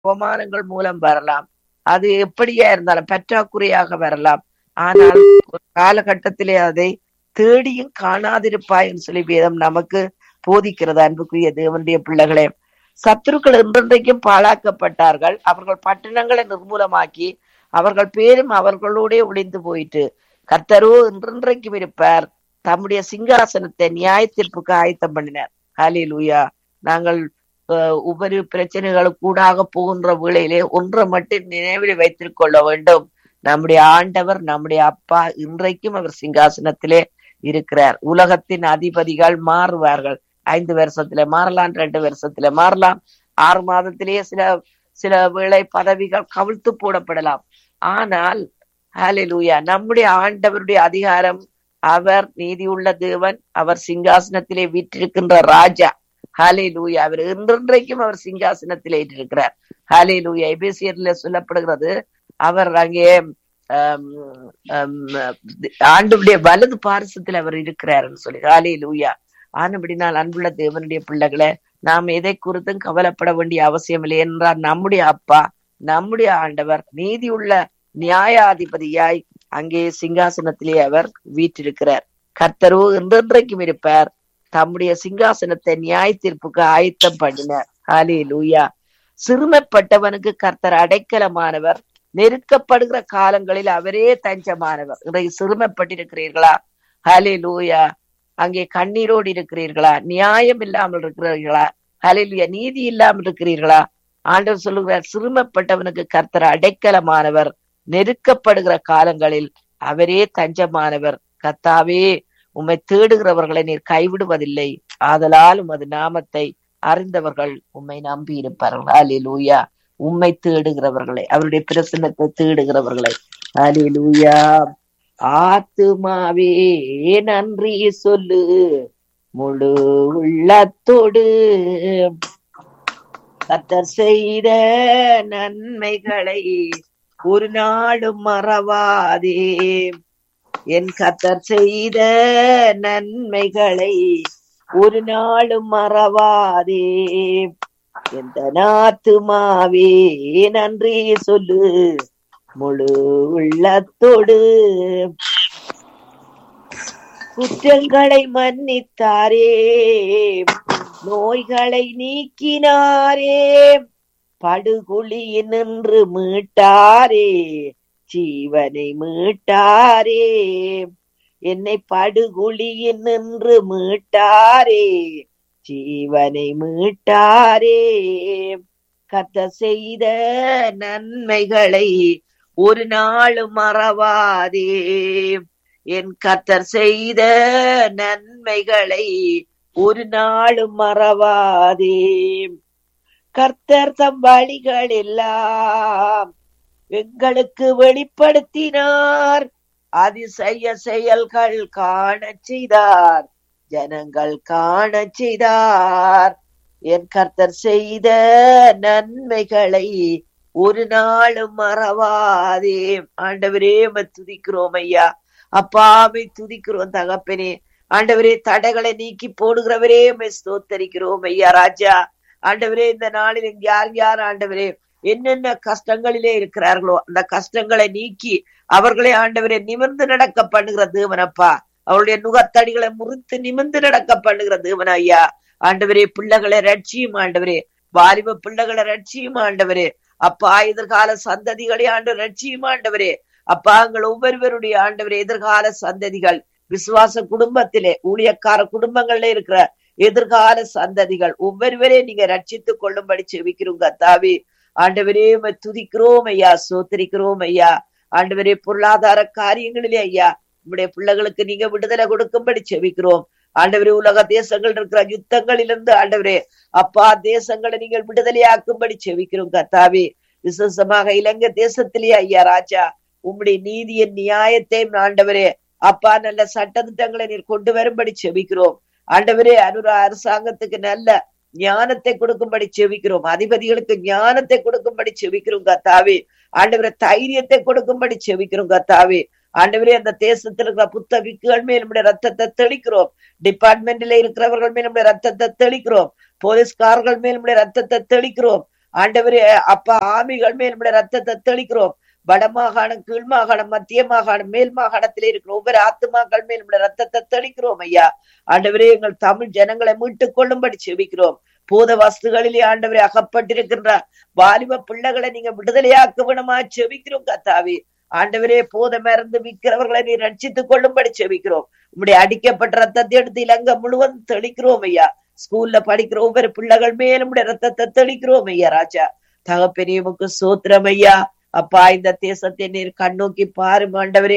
அவமானங்கள் மூலம் வரலாம் அது எப்படியா இருந்தாலும் பற்றாக்குறையாக வரலாம் ஆனால் ஒரு காலகட்டத்திலே அதை தேடியும் காணாதிருப்பாய்ன்னு சொல்லி வேதம் நமக்கு போதிக்கிறது அன்புக்குரிய தேவனுடைய பிள்ளைகளே சத்துருக்கள் என்றென்றைக்கும் பாழாக்கப்பட்டார்கள் அவர்கள் பட்டணங்களை நிர்மூலமாக்கி அவர்கள் பேரும் அவர்களோடே ஒளிந்து போயிட்டு கர்த்தரோ என்றென்றைக்கும் இருப்பார் தம்முடைய சிங்காசனத்தை நியாய தீர்ப்புக்கு ஆயத்தம் பண்ணினார் ஹாலே லூயா நாங்கள் அஹ், உபரி பிரச்சனைகளுக்கு கூடாக போகின்ற வேளையிலே ஒன்றை மட்டும் நினைவில் வைத்துக் கொள்ள வேண்டும் நம்முடைய ஆண்டவர் நம்முடைய அப்பா இன்றைக்கும் அவர் சிங்காசனத்திலே இருக்கிறார் உலகத்தின் அதிபதிகள் மாறுவார்கள் ஐந்து வருஷத்துல மாறலாம் ரெண்டு வருஷத்துல மாறலாம் ஆறு மாதத்திலேயே சில சில வேளை பதவிகள் கவிழ்த்து போடப்படலாம் ஆனால் ஹalleluya நம்முடைய ஆண்டவருடைய அதிகாரம் அவர் நீதியுள்ள தேவன் அவர் சிங்காசனத்திலே வீற்றிருக்கின்ற ராஜா ஹாலே லூயா அவர் என்றென்றைக்கும் அவர் சிங்காசனத்திலே இருக்கிறார் ஹாலே லூயா எபேசியர்ல சொல்லப்படுகிறது அவர் அங்கே ஆம், ஆம், ஆண்டுடைய வலது பாரசத்தில் அவர் இருக்கிறார்னு சொல்லி ஹாலே லூயா ஆனபடினால் அன்புள்ள தேவனுடைய பிள்ளைகளை நாம் எதை குறித்தும் கவலைப்பட வேண்டிய அவசியம் இல்லை என்றால் நம்முடைய அப்பா நம்முடைய ஆண்டவர் நீதியுள்ள நியாயாதிபதியாய் அங்கே சிங்காசனத்திலே அவர் வீற்றிருக்கிறார் கர்த்தரோ என்றென்றைக்கும் இருப்பார் தம்முடைய சிங்காசனத்தை நியாய தீர்ப்புக்கு ஆயத்தம் பண்ணினார் ஹாலே லூயா சிறுமைப்பட்டவனுக்கு கர்த்தர் அடைக்கலமானவர் நெருக்கப்படுகிற காலங்களில் அவரே தஞ்சமானவர் இன்றைக்கு சிறுமைப்பட்டிருக்கிறீர்களா ஹலே லூயா அங்கே கண்ணீரோடு இருக்கிறீர்களா நியாயம் இல்லாமல் இருக்கிறீர்களா ஹலிலுயா நீதி இல்லாமல் இருக்கிறீர்களா ஆண்டவர் சொல்லுகிறார் சிறுமைப்பட்டவனுக்கு கர்த்தர் அடைக்கலமானவர் நெருக்கப்படுகிற காலங்களில் அவரே தஞ்சமானவர் கர்த்தாவே உம்மை தேடுகிறவர்களை நீர் கைவிடுவதில்லை ஆதலால் உமது நாமத்தை அறிந்தவர்கள் உம்மை நம்பி இருப்பார்கள் ஹalleluya உம்மை தேடுகிறவர்களை அவருடைய பிரசன்னத்தை தேடுகிறவர்களை ஹalleluya ஆத்துமாவே நன்றி சொல்லு முழு உள்ளத்தோடு கத்தர் செய்த நன்மைகளை ஒரு நாளும் மறவாதே என் கத்தர் செய்த நன்மைகளை ஒரு நாளும் மறவாதே எந்த நாத்துமாவே நன்றி சொல்லு முழு உள்ளத்தோடு குற்றங்களை மன்னித்தாரே நோய்களை நீக்கினாரே படுகுழியில் நின்று மீட்டாரே ஜீவனை மீட்டாரே என்னை படுகுழியில் நின்று மீட்டாரே ஜீவனை மீட்டாரே கத்த செய்த நன்மைகளை ஒரு நாளும் மறவாதே என் கத்தர் செய்த நன்மைகளை ஒரு நாளும் மறவாதே கர்த்தர் தம் வழிகள் எல்லாம் எங்களுக்கு வெளிப்படுத்தினார் அதிசய செயல்கள் காணச் செய்தார் ஜனங்கள் காணச் செய்தார் என் கர்த்தர் செய்த நன்மைகளை ஒரு நாளும் மறவாதே ஆண்டவரே உம்மை துதிக்கிறோம் ஐயா அப்பாவை துதிக்கிறோம் தகப்பனே ஆண்டவரே தடைகளை நீக்கி போடுகிறவரே உம்மை ஸ்தோத்தரிக்கிறோம் ஐயா ராஜா ஆண்டவரே இந்த நாளில் யார் யார் ஆண்டவரே என்னென்ன கஷ்டங்களிலே இருக்கிறார்களோ அந்த கஷ்டங்களை நீக்கி அவர்களை ஆண்டவரே நிமிர்ந்து நடக்க பண்ணுகிற தேவனப்பா அவருடைய நுகத்தடிகளை முறித்து நிமிர்ந்து நடக்க பண்ணுகிற தேவன் ஐயா ஆண்டவரே பிள்ளைகளை ரட்சியும் ஆண்டவரே வாலிப பிள்ளைகளை ரட்சியும் ஆண்டவரே அப்பா எதிர்கால சந்ததிகளை ஆண்டு ரட்சியும் ஆண்டவரே அப்பா எங்கள் ஒவ்வொருவருடைய ஆண்டவரே எதிர்கால சந்ததிகள் விசுவாச குடும்பத்திலே ஊழியக்கார குடும்பங்கள்ல இருக்கிற எதிர்கால சந்ததிகள் ஒவ்வொருவரையும் நீங்க ரட்சித்துக் கொள்ளும்படி செவிக்கிறோம் கத்தாவே ஆண்டவரே உம்மை துதிக்கிறோம் ஐயா சோத்தரிக்கிறோம் ஐயா ஆண்டவரே பொருளாதார காரியங்களிலே ஐயா உம்முடைய பிள்ளைகளுக்கு நீங்க விடுதலை கொடுக்கும்படி செவிக்கிறோம் ஆண்டவரே உலக தேசங்கள் இருக்கிற யுத்தங்களிலிருந்து ஆண்டவரே அப்பா தேசங்களை நீங்கள் விடுதலையாக்கும்படி செவிக்கிறோம் கத்தாவே விசேஷமாக இலங்கை தேசத்திலேயே ஐயா ராஜா உம்முடைய நீதியின் நியாயத்தையும் ஆண்டவரே அப்பா நல்ல சட்டத்திட்டங்களை நீர் கொண்டு வரும்படி செவிக்கிறோம் ஆண்டவரே அனுரா அரசாங்கத்துக்கு நல்ல ஞானத்தை கொடுக்கும்படி செவிக்கிறோம் அதிபதிகளுக்கு ஞானத்தை கொடுக்கும்படி செவிக்கிறோம் கத்தாவே ஆண்டவரே தைரியத்தை கொடுக்கும்படி செவிக்கிறோம் கத்தாவே ஆண்டவரே அந்த தேசத்தில் இருக்கிற புத்த விக்குகள் மேல் நம்முடைய ரத்தத்தை தெளிக்கிறோம் டிபார்ட்மெண்ட்ல இருக்கிறவர்கள் மேல் நம்முடைய ரத்தத்தை தெளிக்கிறோம் போலீஸ்காரர்கள் மேல் நம்முடைய ரத்தத்தை தெளிக்கிறோம் ஆண்டவரே அப்பா ஆமிகள் மேல் நம்முடைய ரத்தத்தை தெளிக்கிறோம் வடமாகாணம் கீழ்மாகாணம் மத்திய மாகாணம் மேல் மாகாணத்தில் இருக்கிற ஒவ்வொரு ஆத்துமாக்கள் மேல் நம்முடைய ரத்தத்தை தெளிக்கிறோம் ஐயா ஆண்டவரே எங்கள் தமிழ் ஜனங்களை மீட்டுக் கொள்ளும்படி செபிக்கிறோம் பூத வஸ்துகளிலே ஆண்டவரே அகப்பட்டிருக்கின்ற வாலிப பிள்ளைகளை நீங்க விடுதலையாக்க வேணுமா செபிக்கிறோம் கத்தாவே ஆண்டவரே போத மருந்து விற்கிறவர்களை நீ ரட்சித்துக் கொள்ளும்படி செபிக்கிறோம் உம்முடைய அடிக்கப்பட்ட ரத்தத்தை எடுத்து இலங்கை முழுவதும் தெளிக்கிறோம் ஐயா ஸ்கூல்ல படிக்கிற ஒவ்வொரு பிள்ளைகள் மேலும் உடைய ரத்தத்தை தெளிக்கிறோம் ஐயா ராஜா தகப்பெரியமுக்கு சோத்திரம் ஐயா அப்பா இந்த தேசத்தை நீர் கண்ணோக்கி பாரும் ஆண்டவரே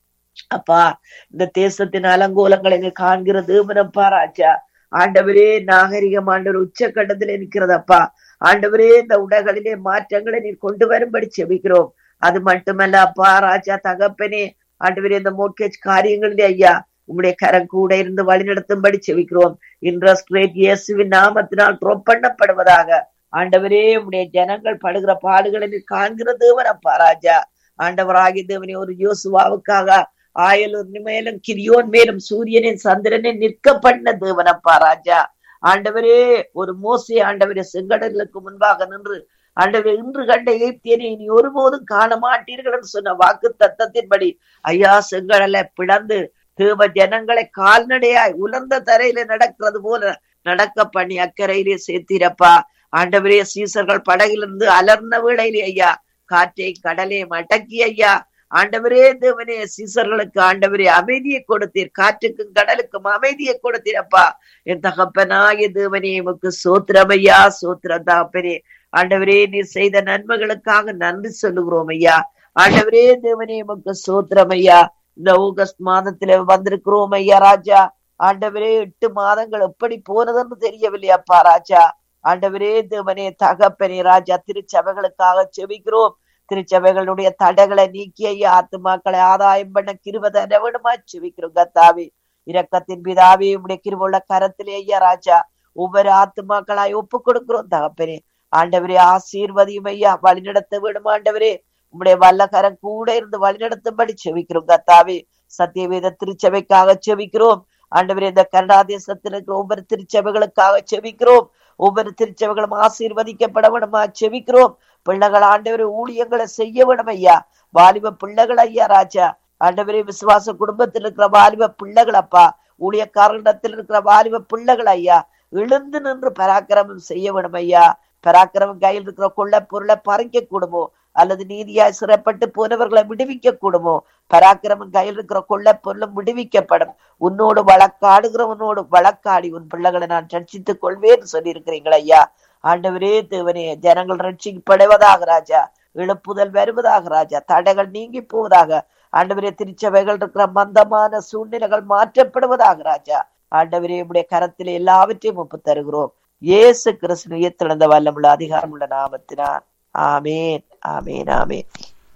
அப்பா இந்த தேசத்தின் அலங்கோலங்களை நீ காண்கிற தேவனப்பா ராஜா ஆண்டவரே நாகரிகம் ஆண்டவர் உச்சக்கட்டத்தில் இருக்கிறதப்பா ஆண்டவரே இந்த உடைகளிலே மாற்றங்களை நீர் கொண்டு வரும்படி செபிக்கிறோம் அது மட்டுமல்ல அப்பா ராஜா தகப்பனே ஆண்டவரே இந்த மோட்கேஜ் காரியங்களிலே ஐயா உம்முடைய கரம் கூட இருந்து வழிநடத்தும்படி செவிக்கிறோம் இன்ட்ரெஸ்ட் ரேட் இயேசுவின் நாமத்தினால் ட்ரோப் பண்ணப்படுவதாக ஆண்டவரே உம்முடைய ஜனங்கள் படுகிற பாடுகளை நீர் காண்கிற தேவன் அப்பா ராஜா ஆண்டவராகிய தேவனே ஒரு யோசுவாவுக்காக ஆயலூர் மேலும் கிரியோன் மேலும் சூரியனின் சந்திரனை நிற்க பண்ண தேவன் அப்பா ராஜா ஆண்டவரே ஒரு மோசே ஆண்டவரே செங்கடலுக்கு முன்பாக நின்று ஆண்டவரே இன்று கண்ட எய்த்தியனை இனி ஒருபோதும் காண மாட்டீர்கள் என்று சொன்ன வாக்கு தத்தத்தின்படி ஐயா செங்கடலை பிளந்து தேவ ஜனங்களை கால்நடையாய் உலர்ந்த தரையில நடக்கிறது போல நடக்க பண்ணி அக்கறையிலே சேர்த்திரப்பா ஆண்டவரே சீசர்கள் படகிலிருந்து அலர்ந்த வேளையிலே ஐயா காற்றை கடலை மடக்கி ஐயா ஆண்டவரே தேவனே சீசர்களுக்கு ஆண்டவரே அமைதியை கொடுத்தீர் காற்றுக்கும் கடலுக்கும் அமைதியை கொடுத்தீரப்பா என் தகப்பனாய தேவனே உமக்கு சோத்திரமையா சோத்திரம் தகப்பனே ஆண்டவரே நீர் செய்த நன்மைகளுக்காக நன்றி சொல்லுகிறோம் ஐயா ஆண்டவரே தேவனே உமக்கு சோத்திரம் ஐயா இந்த ஆகஸ்ட் மாதத்துல வந்திருக்கிறோம் ஐயா ராஜா ஆண்டவரே எட்டு மாதங்கள் எப்படி போனதுன்னு தெரியவில்லையாப்பா ராஜா ஆண்டவரே தேவனே தகப்பனே ராஜா திருச்சபைகளுக்காக செபிக்கிறோம் திருச்சபைகளுடைய தடைகளை நீக்கி ஐயா ஆத்துமாக்களை ஆதாயம் பண்ண கிருபத விடமா செபிக்கிறோம் கத்தாவே இரக்கத்தின் பிதாவே உடைய கிருபுள்ள கரத்திலே ஐயா ராஜா ஒவ்வொரு ஆத்துமாக்களாய் ஒப்பு கொடுக்கிறோம் தகப்பனே ஆண்டவரே ஆசீர்வதியும் ஐயா வழிநடத்த விடும் ஆண்டவரே உம்முடைய வல்லகரம் கூட இருந்து வழிநடத்தும்படி செவிக்கிறோம் கத்தாவே சத்தியவேத திருச்சபைக்காக செவிக்கிறோம் ஆண்டவரே இந்த கனடா தேசத்தில் இருக்கிற ஒவ்வொரு திருச்சபைகளுக்காக செவிக்கிறோம் ஒவ்வொரு திருச்சபைகளும் ஆசீர்வதிக்கப்பட வேணுமா செவிக்கிறோம் பிள்ளைகள் ஆண்டவரே ஊழியங்களை செய்ய வேணும் ஐயா வாலிப பிள்ளைகள் ஐயா ராஜா ஆண்டவரே விசுவாச குடும்பத்தில் இருக்கிற வாலிப பிள்ளைகள் அப்பா ஊழியக்காரர்களிடத்தில் இருக்கிற வாலிப பிள்ளைகள் ஐயா எழுந்து நின்று பராக்கிரமம் செய்ய வேணும் ஐயா பராக்கிரமம் கையில் இருக்கிற கொள்ள பொருளை பறிக்க கூடுமோ அல்லது நீதியாய் சிறப்பட்டு போனவர்களை விடுவிக்க கூடுமோ பராக்கிரமம் கையில் இருக்கிற கொள்ள பொருளும் விடுவிக்கப்படும் உன்னோடு வழக்காடுகிறவனோடு வழக்காடி உன் பிள்ளைகளை நான் ரட்சித்துக் கொள்வேன்னு சொல்லி இருக்கிறீங்களா ஐயா ஆண்டவரே தேவனே ஜனங்கள் ரட்சிக்கப்படுவதாக ராஜா எழுப்புதல் வருவதாக ராஜா தடைகள் நீங்கி போவதாக ஆண்டவரே திருச்சபைகள் இருக்கிற மந்தமான சூழ்நிலைகள் மாற்றப்படுவதாக ராஜா ஆண்டவரே உடைய கரத்திலே எல்லாவற்றையும் ஒப்பு தருகிறோம் இயேசு கிறிஸ்துவையே திறந்த வல்லமுள்ள அதிகாரமுள்ள நாமத்தினார் ஆமேன் ஆமேன் ஆமேன்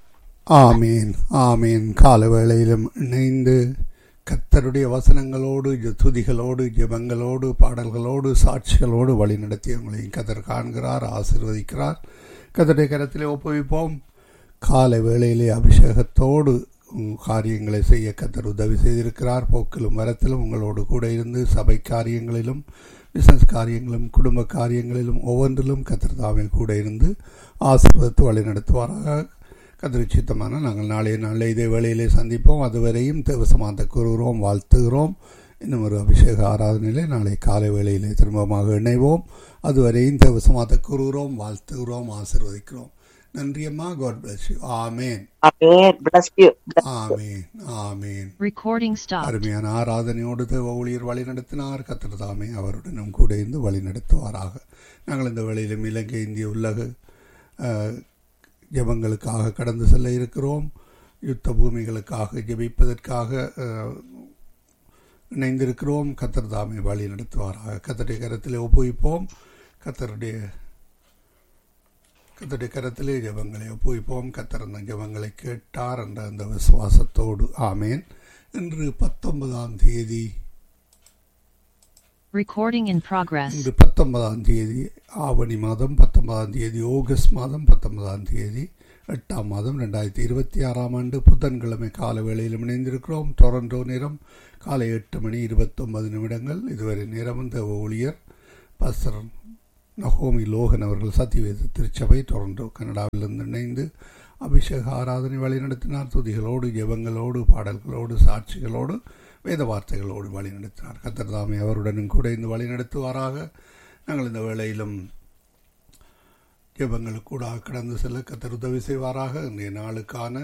ஆமீன் ஆமீன் கால வேளையிலும் இணைந்து கத்தருடைய வசனங்களோடு ஜ- துதிகளோடு ஜெபங்களோடு பாடல்களோடு சாட்சிகளோடு வழி நடத்தி உங்களையும் கத்தர் காண்கிறார் ஆசீர்வதிக்கிறார் கத்தருடைய கரத்திலே ஒப்புவிப்போம் காலை வேளையிலே அபிஷேகத்தோடு உம், காரியங்களை செய்ய கத்தர் உதவி செய்திருக்கிறார் போக்கிலும் வரத்திலும் உங்களோடு கூட இருந்து சபை காரியங்களிலும் பிசினஸ் காரியங்களிலும் குடும்ப காரியங்களிலும் ஒவ்வொன்றிலும் கத்தர் தாமே கூட இருந்து ஆசீர்வதித்து வழி நடத்துவாராக கதிர்ச்சித்தமான நாங்கள் நாளைய நாளில் இதே வேளையிலே சந்திப்போம் அதுவரையும் தேவசமாந்த கூறுகிறோம் வாழ்த்துகிறோம் இன்னும் ஒரு அபிஷேக ஆராதனையிலே நாளை காலை வேளையிலே திரும்பமாக இணைவோம் அதுவரையும் தேவசமாத்த கூறுகிறோம் வாழ்த்துகிறோம் ஆசீர்வதிக்கிறோம் நன்றியம்மா காட் bless you ஆமேன் ஆமேன் bless you ஆமேன் ஆமேன் Recording stopped. அருமையான ஆராதனையோடு தேவ ஊழியர் வழி நடத்தினார் கத்தர் தாமே அவருடனும் கூட இருந்து வழி நடத்துவாராக நாங்கள் இந்த வேளையிலும் இலங்கை இந்திய உலக அஹ், ஜெபங்களுக்காக கடந்து செல்ல இருக்கிறோம் யுத்த பூமிகளுக்காக ஜெபிப்பதற்காக அஹ், இணைந்திருக்கிறோம் கத்தர் தாமே வழி நடத்துவாராக கத்தருடைய கரத்திலே ஒப்புவிப்போம் கத்தருடைய கத்தருடைய கரத்திலே ஜெபங்களை ஒப்புவிப்போம் கத்தர் அந்த ஜெபங்களை கேட்டார் என்ற அந்த விசுவாசத்தோடு ஆமேன் இன்று பத்தொன்பதாம் தேதி Recording in progress. இன்று பத்தொன்பதாம் தேதி ஆவணி மாதம் பத்தொன்பதாம் தேதி ஆகஸ்ட் மாதம் பத்தொன்பதாம் தேதி எட்டாம் மாதம் ரெண்டாயிரத்தி இருபத்தி ஆறாம் ஆண்டு புதன்கிழமை கால வேளையில் இணைந்திருக்கிறோம் டொரண்டோ நேரம் காலை எட்டு மணி இருபத்தொன்பது நிமிடங்கள் இதுவரை நேரம் இந்த ஊழியர் பாஸ்டர் நகோமி லோகன் அவர்கள் சத்தியவேத திருச்சபை டொரண்டோ கனடாவிலிருந்து இணைந்து அபிஷேக ஆராதனை வழிநடத்தினார் துதிகளோடு ஜெபங்களோடு பாடல்களோடு சாட்சிகளோடு வேத வார்த்தைகளோடு வழிநடத்தினார் கத்தர் தாமே அவருடனும் கூட இந்த வழிநடத்துவாராக நாங்கள் இந்த வேளையிலும் ஜெபங்களுக்கூடாக கடந்து செல்ல கத்தர் உதவி செய்வாராக இன்றைய நாளுக்கான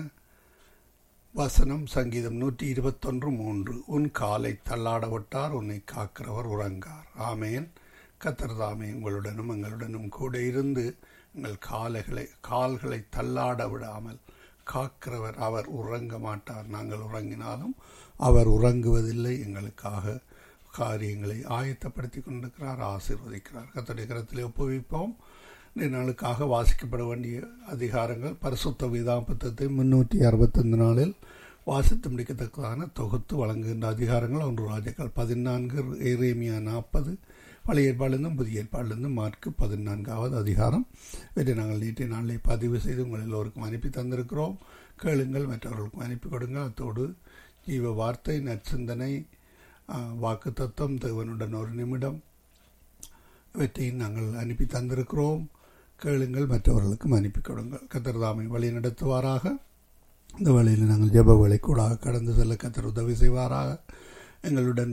வசனம் சங்கீதம் நூற்றி இருபத்தொன்று மூன்று உன் காலை தள்ளாட விட்டார் உன்னை காக்கிறவர் உறங்கார் ஆமேன் கத்தர் தாமே உங்களுடனும் எங்களுடனும் கூட இருந்து எங்கள் காலைகளை கால்களை தள்ளாட விடாமல் காக்கிறவர் அவர் உறங்க மாட்டார் நாங்கள் உறங்கினாலும் அவர் உறங்குவதில்லை எங்களுக்காக காரியங்களை ஆயத்தப்படுத்தி கொண்டிருக்கிறார் ஆசீர்வதிக்கிறார் கத்தடைய கரத்தில் ஒப்புவிப்போம் இந்த நாளுக்காக வாசிக்கப்பட வேண்டிய அதிகாரங்கள் பரிசுத்த வேதாபத்தத்தை முன்னூற்றி அறுபத்தைந்து நாளில் வாசித்து முடிக்கத்தக்கதான தொகுத்து வழங்குகின்ற அதிகாரங்கள் ஒன்று ராஜாக்கள் பதினான்கு ஏரேமியா நாற்பது பழைய ஏற்பாடிலிருந்தும் புதிய ஏற்பாடிலிருந்தும் மார்க்கு பதினான்காவது அதிகாரம் இவற்றை நாங்கள் நேற்றைய நாளிலே பதிவு செய்து உங்கள் எல்லோருக்கும் அனுப்பி தந்திருக்கிறோம் கேளுங்கள் மற்றவர்களுக்கும் அனுப்பி கொடுங்கள் அத்தோடு ஜீவ வார்த்தை நற்சிந்தனை வாக்கு தத்துவம் தேவனுடன் ஒரு நிமிடம் இவற்றையும் நாங்கள் அனுப்பி தந்திருக்கிறோம் கேளுங்கள் மற்றவர்களுக்கும் அனுப்பி கொடுங்கள் கத்திரதாமை வழி நடத்துவாராக இந்த வழியில் நாங்கள் ஜெப வேலை கூட கடந்து செல்ல கத்தர் உதவி செய்வாராக எங்களுடன்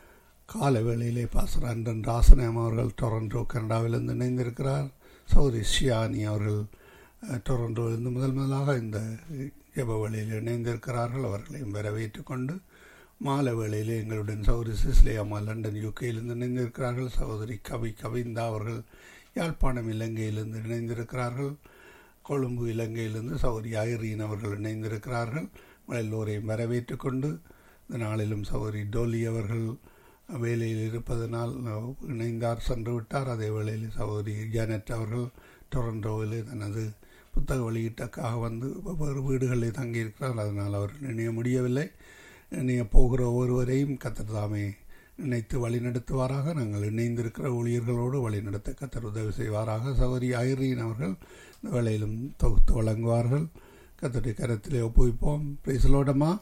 கால வேளையிலே பாசர் அன்றன் ராசனம் அவர்கள் டொரண்டோ கனடாவிலிருந்து இணைந்திருக்கிறார் சௌரி ஷியானி அவர்கள் டொரண்டோவிலிருந்து முதல் முதலாக இந்த ஜெப வேளையில் இணைந்திருக்கிறார்கள் அவர்களையும் வரவேற்று கொண்டு மாலை வேளையிலே எங்களுடன் சௌரி சிஸ்லே அம்மா லண்டன் யூகேயிலிருந்து இணைந்திருக்கிறார்கள் சகோதரி கவி கவிந்தா அவர்கள் யாழ்ப்பாணம் இலங்கையிலிருந்து இணைந்திருக்கிறார்கள் கொழும்பு இலங்கையிலிருந்து சௌரி ஐரீன் அவர்கள் இணைந்திருக்கிறார்கள் எல்லோரையும் வரவேற்று கொண்டு இந்த நாளிலும் சௌரி டோலி அவர்கள் வேலையில் இருப்பதனால் இணைந்தார் சென்று விட்டார் அதே வேளையில் சகோதரி ஜானட் அவர்கள் டொரண்டோவில் தனது புத்தக வெளியீட்டுக்காக வந்து வெவ்வேறு வீடுகளில் தங்கியிருக்கிறார் அதனால் அவர் இணைய முடியவில்லை இணைய போகிற ஒவ்வொருவரையும் கத்தர் தாமே நினைத்து வழிநடத்துவாராக நாங்கள் இணைந்திருக்கிற ஊழியர்களோடு வழிநடத்த கத்தர் உதவி செய்வாராக சகோதரி ஐரீன் அவர்கள் இந்த வேளையிலும் தொகுத்து வழங்குவார்கள் கத்தருடைய கரத்திலே ஒப்புவிப்போம் பேசலோடமா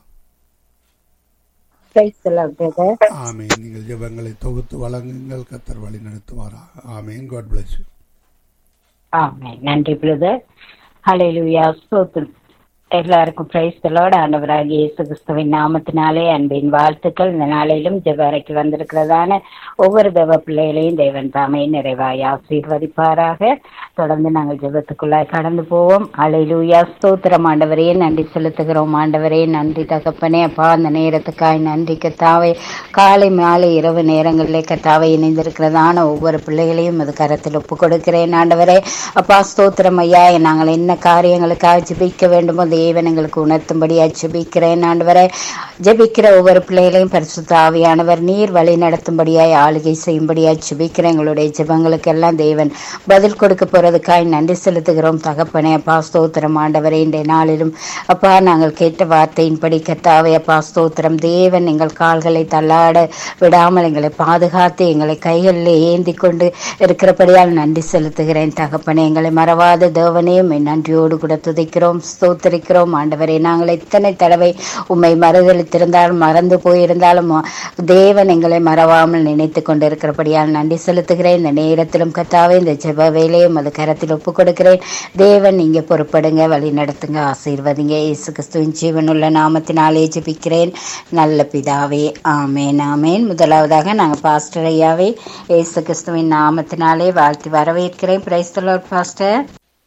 ஆமேன் நீங்கள் ஜெபங்களை தொகுத்து வழங்குங்கள் கத்தர் வழி நடத்துவாராக ஆமேன் காட் பிளஸ் யூ ஆமேன் நன்றி பிரதர் ஹalleluya ஸ்தோத்திரம் எல்லாருக்கும் பிரைஸ்தலோட ஆண்டவராகிய இயேசு கிறிஸ்துவின் நாமத்தினாலே அன்பின் வாழ்த்துக்கள் இந்த நாளிலும் ஜெபரைக்கு வந்திருக்கிறதான ஒவ்வொரு தேவ பிள்ளைகளையும் தேவன் தாமே நிறைவாய் ஆசீர்வதிப்பாராக தொடர்ந்து நாங்கள் ஜெபத்துக்குள்ளாய் கடந்து போவோம் அலையிலூயா ஸ்தோத்திரம் ஆண்டவரே நன்றி செலுத்துகிறோம் ஆண்டவரே நன்றி தகப்பனே அப்பா அந்த நேரத்துக்காய் நன்றி கத்தாவை காலை மாலை இரவு நேரங்களிலே கத்தாவை இணைந்திருக்கிறதான ஒவ்வொரு பிள்ளைகளையும் அது கரத்தில் ஒப்பு கொடுக்கிறேன் ஆண்டவரே அப்பா ஸ்தோத்திரம் ஐயா நாங்கள் என்ன காரியங்களுக்காக ஜெபிக்க வேண்டுமோ தேவன் எங்களுக்கு உணர்த்தும்படியா ஜெபிக்கிறேன் ஆண்டவரை ஜெபிக்கிற ஒவ்வொரு பிள்ளைகளையும் பரிசுத்த ஆவியானவர் நீர் வழி நடத்தும்படியாய் ஆளுகை செய்யும்படியா ஜெபிக்கிறேன் எங்களுடைய ஜெபங்களுக்கெல்லாம் தேவன் பதில் கொடுக்க போறதுக்காய் நன்றி செலுத்துகிறோம் தகப்பனே அப்பா ஸ்தோத்திரம் ஆண்டவரே இன்றைய நாளிலும் அப்பா நாங்கள் கேட்ட வார்த்தையின்படி கத்தாவே அப்பா ஸ்தோத்திரம் தேவன் எங்கள் கால்களை தள்ளாட விடாமல் எங்களை பாதுகாத்து எங்களை கைகளில் ஏந்தி கொண்டு இருக்கிறபடியால் நன்றி செலுத்துகிறேன் தகப்பனே எங்களை மறவாத தேவனையும் நன்றியோடு கூட துதிக்கிறோம் ஸ்தோத்திரிக்கிறோம் ஆண்டவரே நாங்கள் எத்தனை தடவை உம்மை மறுதளித்திருந்தாலும் மறந்து போயிருந்தாலும் தேவன் எங்களை மறவாமல் நினைத்து கொண்டிருக்கிறபடியால் நன்றி செலுத்துகிறேன் இந்த நேரத்திலும் கத்தாவே இந்த ஜெப வேலையும் அது கரத்தில் ஒப்பு கொடுக்கிறேன் தேவன் நீங்க பொறுப்படுங்க வழி நடத்துங்க ஆசீர்வதிங்க இயேசு கிறிஸ்துவின் ஜீவனுள்ள நாமத்தினாலே ஜெபிக்கிறேன் நல்ல பிதாவே ஆமேன் ஆமேன் முதலாவதாக நாங்கள் பாஸ்டர் ஐயாவே இயேசு கிறிஸ்துவின் நாமத்தினாலே வாழ்த்தி வரவேற்கிறேன் பிரைஸ்தலோர் பாஸ்டர்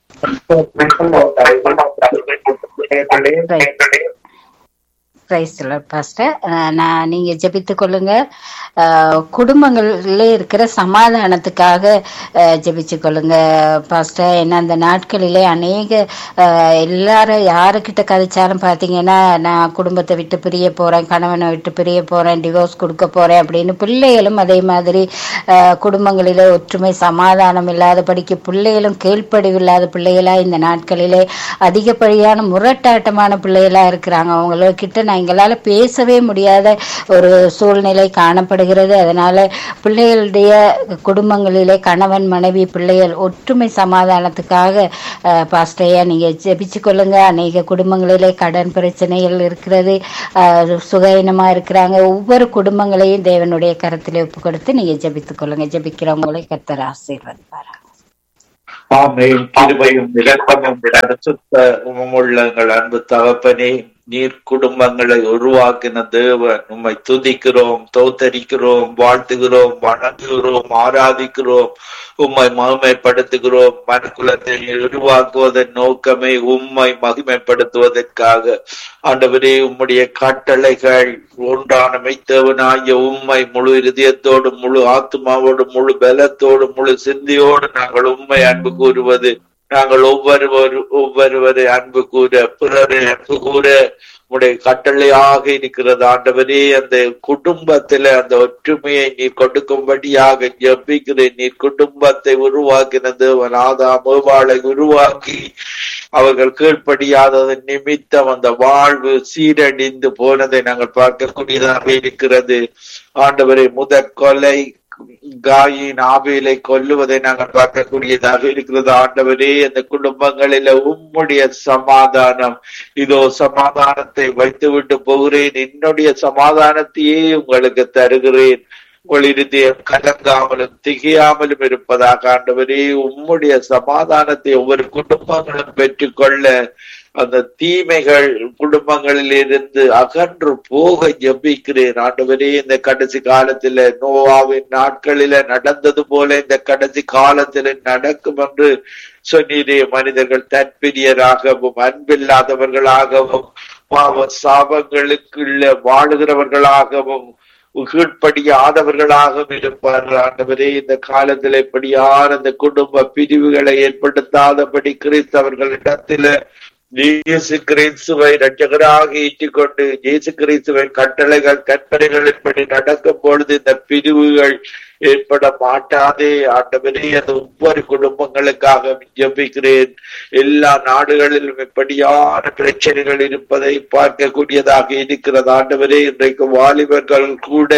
பாஸ்டர் நான் நீங்க ஜெபித்து கொள்ளுங்க குடும்பங்கள்ல இருக்கிற சமாதானத்துக்காக ஜெபிச்சு கொள்ளுங்க பாஸ்டர் ஏன்னா அந்த நாட்களிலே அநேக எல்லாரும் யாருக்கிட்ட கதைச்சாலும் பாத்தீங்கன்னா நான் குடும்பத்தை விட்டு பிரிய போறேன் கணவனை விட்டு பிரிய போறேன் டிவோர்ஸ் கொடுக்க போறேன் அப்படின்னு பிள்ளைகளும் அதே மாதிரி குடும்பங்களிலே ஒற்றுமை சமாதானம் இல்லாதபடிக்கு பிள்ளைகளும் கீழ்ப்படிவில்லாத பிள்ளைகளா இந்த நாட்களிலே அதிகப்படியான முரட்டாட்டமான பிள்ளைகளா இருக்கிறாங்க அவங்கள கிட்ட நான் எங்களால பேசவே முடியாத ஒரு சூழ்நிலை காணப்படுகிறது அதனால பிள்ளைகளுடைய குடும்பங்களிலே கணவன் மனைவி பிள்ளைகள் ஒற்றுமை சமாதானத்துக்காக பாஸ்டையா நீங்க ஜெபிச்சு கொள்ளுங்க அநேக குடும்பங்களிலே கடன் பிரச்சனைகள் இருக்கிறது சுகயினமா இருக்கிறாங்க ஒவ்வொரு குடும்பங்களையும் தேவனுடைய கரத்திலே ஒப்பு கொடுத்து நீங்க ஜெபித்துக் கொள்ளுங்க ஜெபிக்கிறவங்களை கர்த்தர் ஆசீர்வதிப்பாரா ஆமென் கிருபையும் இரக்கமும் பரிசுத்த உள்ள எங்கள் அன்பு தகப்பனே நீர் குடும்பங்களை உருவாக்கின தேவன் உம்மை துதிக்கிறோம் தோத்தரிக்கிறோம் வாழ்த்துகிறோம் வணங்குகிறோம் ஆராதிக்கிறோம் உம்மை மகிமைப்படுத்துகிறோம் மனுக்குலத்தை உருவாக்குவதன் நோக்கமே உம்மை மகிமைப்படுத்துவதற்காக ஆண்டவரே உம்முடைய கட்டளைகள் ஒன்றான மெய்த்தவனாகிய உம்மை முழு இருதயத்தோடு முழு ஆத்மாவோடு முழு பலத்தோடு முழு சிந்தியோடு நாங்கள் உண்மை அன்பு கூறுவது நாங்கள் ஒவ்வொருவர் ஒவ்வொருவரை அன்பு கூற பிறரை அன்பு கூற உடைய கட்டளையாக இருக்கிறது ஆண்டவரே அந்த குடும்பத்துல அந்த ஒற்றுமையை நீர் கொடுக்கும்படியாக ஜபிக்கிறேன் நீர் குடும்பத்தை உருவாக்கினது ஆதாம் ஏவாளை உருவாக்கி அவர்கள் கீழ்ப்படியாததன் நிமித்தம் அந்த வாழ்வு சீரடிந்து போனதை நாங்கள் பார்க்கக்கூடியதாக இருக்கிறது ஆண்டவரை முதற் கொலை காயின் ஆவிலை கொல்லுவதை நாங்கள் பார்க்கக்கூடியதாக இருக்கிறது ஆண்டவரே அந்த குடும்பங்களில உம்முடைய சமாதானம் இதோ சமாதானத்தை வைத்து விட்டு போகிறேன் என்னுடைய சமாதானத்தையே உங்களுக்கு தருகிறேன் உங்கள் இருதயம் கலங்காமலும் திகையாமலும் இருப்பதாக ஆண்டவரே உம்முடைய சமாதானத்தை ஒவ்வொரு குடும்பங்களும் பெற்றுக்கொள்ள அந்த தீமைகள் குடும்பங்களில் இருந்து அகன்று போக ஜபிக்கிறேன் ஆண்டவரே இந்த கடைசி காலத்துல நோவாவின் நாட்களில நடந்தது போல இந்த கடைசி காலத்துல நடக்கும் என்று சொன்னீரே மனிதர்கள் தற்பிரியராகவும் அன்பில்லாதவர்களாகவும் பாவ சாபங்களுக்குள்ள வாழுகிறவர்களாகவும் கீழ்ப்படியாதவர்களாகவும் இருப்பார் ஆண்டவரே இந்த காலத்தில் எப்படியான இந்த குடும்ப பிரிவுகளை ஏற்படுத்தாதபடி கிறிஸ்தவர்களிடத்துல இயேசு கிறிஸ்துவை ரட்சகராக ஏற்றுக்கொண்டு இயேசு கிறிஸ்துவின் கட்டளைகள் கற்பனைகளின்படி நடக்கும் பொழுது இந்த பிரிவுகள் ஏற்பட மாட்டாதே ஆண்டவரே அது ஒவ்வொரு குடும்பங்களுக்காக ஜபிக்கிறேன் எல்லா நாடுகளிலும் இப்படியான பிரச்சனைகள் இருப்பதை பார்க்கக்கூடியதாக இருக்கிறது ஆண்டவரே இன்றைக்கு வாலிபர்கள் கூட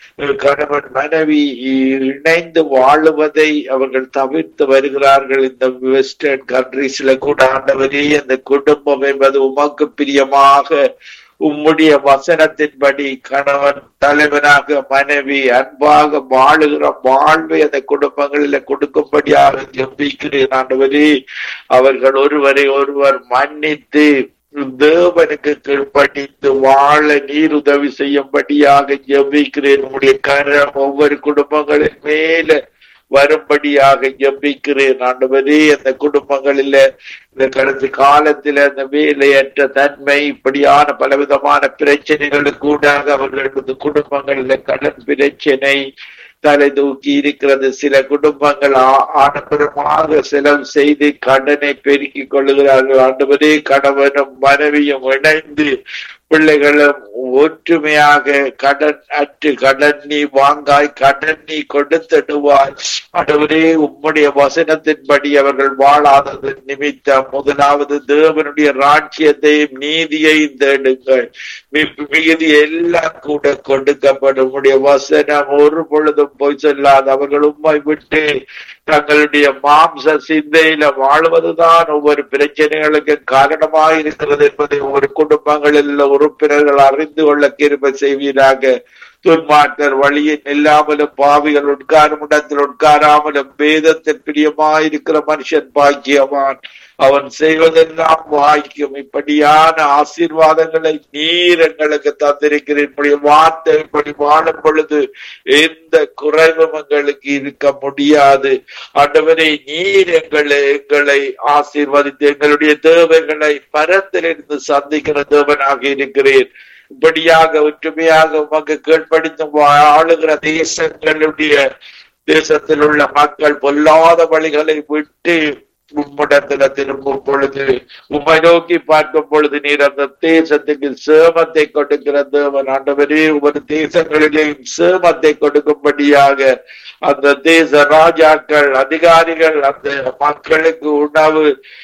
கணவன் மனைவி இணைந்து வாழுவதை அவர்கள் தவிர்த்து வருகிறார்கள் இந்த வெஸ்டர்ன் கண்ட்ரீஸ்ல கூட ஆண்டவரே அந்த குடும்பம் என்பது உமக்கு பிரியமாக உம்முடைய வசனத்தின்படி கணவன் தலைவனாக மனைவி அன்பாக வாழுகிற வாழ்வை அந்த குடும்பங்களில கொடுக்கும்படியாக ஜபிக்கிறேன் ஆண்டவரே அவர்கள் ஒருவரை ஒருவர் மன்னித்து தேவனுக்கு கீழ்ப்படிந்து வாழ நீர் உதவி செய்யும்படியாக ஜபிக்கிறேன் உடைய கரம் ஒவ்வொரு குடும்பங்களின் மேல வரும்படியாக ஜபிக்கிறேன் ஆண்டவரே அந்த குடும்பங்களில இந்த கடைசி காலத்துல அந்த வேலையற்ற தன்மை இப்படியான பலவிதமான பிரச்சனைகளுக்கு கூடாக அவர்களது குடும்பங்களில கடன் பிரச்சனை தலை தூக்கி இருக்கிறது சில குடும்பங்கள் ஆடம்பரமாக செலவு செய்து கடனை பெருக்கிக் கொள்ளுகிறார்கள் ஆண்டவரே கணவனும் மனைவியும் இணைந்து பிள்ளைகளும் ஒற்றுமையாக கடன் அற்று கடன் நீ வாங்காய் கடன் நீ கொடுத்திடுவாய் ஆண்டவரே உம்முடைய வசனத்தின்படி அவர்கள் வாழாதது நிமித்தம் முதலாவது தேவனுடைய ராட்சியத்தையும் நீதியையும் தேடுங்கள் மிகுதி எல்லாம் கூட கொடுக்கப்படும் உடைய வசனம் ஒரு பொழுதும் போய் சொல்லாது அவர்கள் உண்மை விட்டு தங்களுடைய மாம்ச சிந்தையில வாழ்வதுதான் ஒவ்வொரு பிரச்சனைகளுக்கு காரணமாக இருக்கிறது என்பதை ஒவ்வொரு குடும்பங்களில் உள்ள உறுப்பினர்கள் அறிந்து கொள்ள கிருப செய்வீராக துன்மார்க்கர் வழியில் நில்லாமலும் பாவிகள் உட்காரும் இடத்தில் உட்காராமலும் வேதத்தில் பிரியமாயிருக்கிற மனுஷன் பாக்கியவான் அவன் செய்வதெல்லாம் வாய்க்கும் இப்படியான ஆசீர்வாதங்களை நீர் எங்களுக்கு தந்திருக்கிறேன் வார்த்தை இப்படி வாழும் பொழுது எந்த குறைவும் எங்களுக்கு இருக்க முடியாது ஆண்டவரை நீர் எங்களை எங்களை ஆசீர்வதித்து எங்களுடைய தேவைகளை பரத்திலிருந்து சந்திக்கிற தேவனாக இருக்கிறேன் இப்படியாக ஒற்றுமையாக உமக்கு கீழ்ப்படித்து ஆளுகிற தேசங்களுடைய தேசத்தில் உள்ள மக்கள் பொல்லாத வழிகளை விட்டு உம்மிடத்துல திரும்பும் பொழுது உம்மை நோக்கி பார்க்கும் பொழுது நீர் அந்த தேசத்துக்கு சேமத்தை கொடுக்கிற தேவன் ஆண்டவரே ஒவ்வொரு தேசங்களிலேயும் சேமத்தை கொடுக்கும்படியாக அந்த தேச ராஜாக்கள் அதிகாரிகள் அந்த மக்களுக்கு உணவு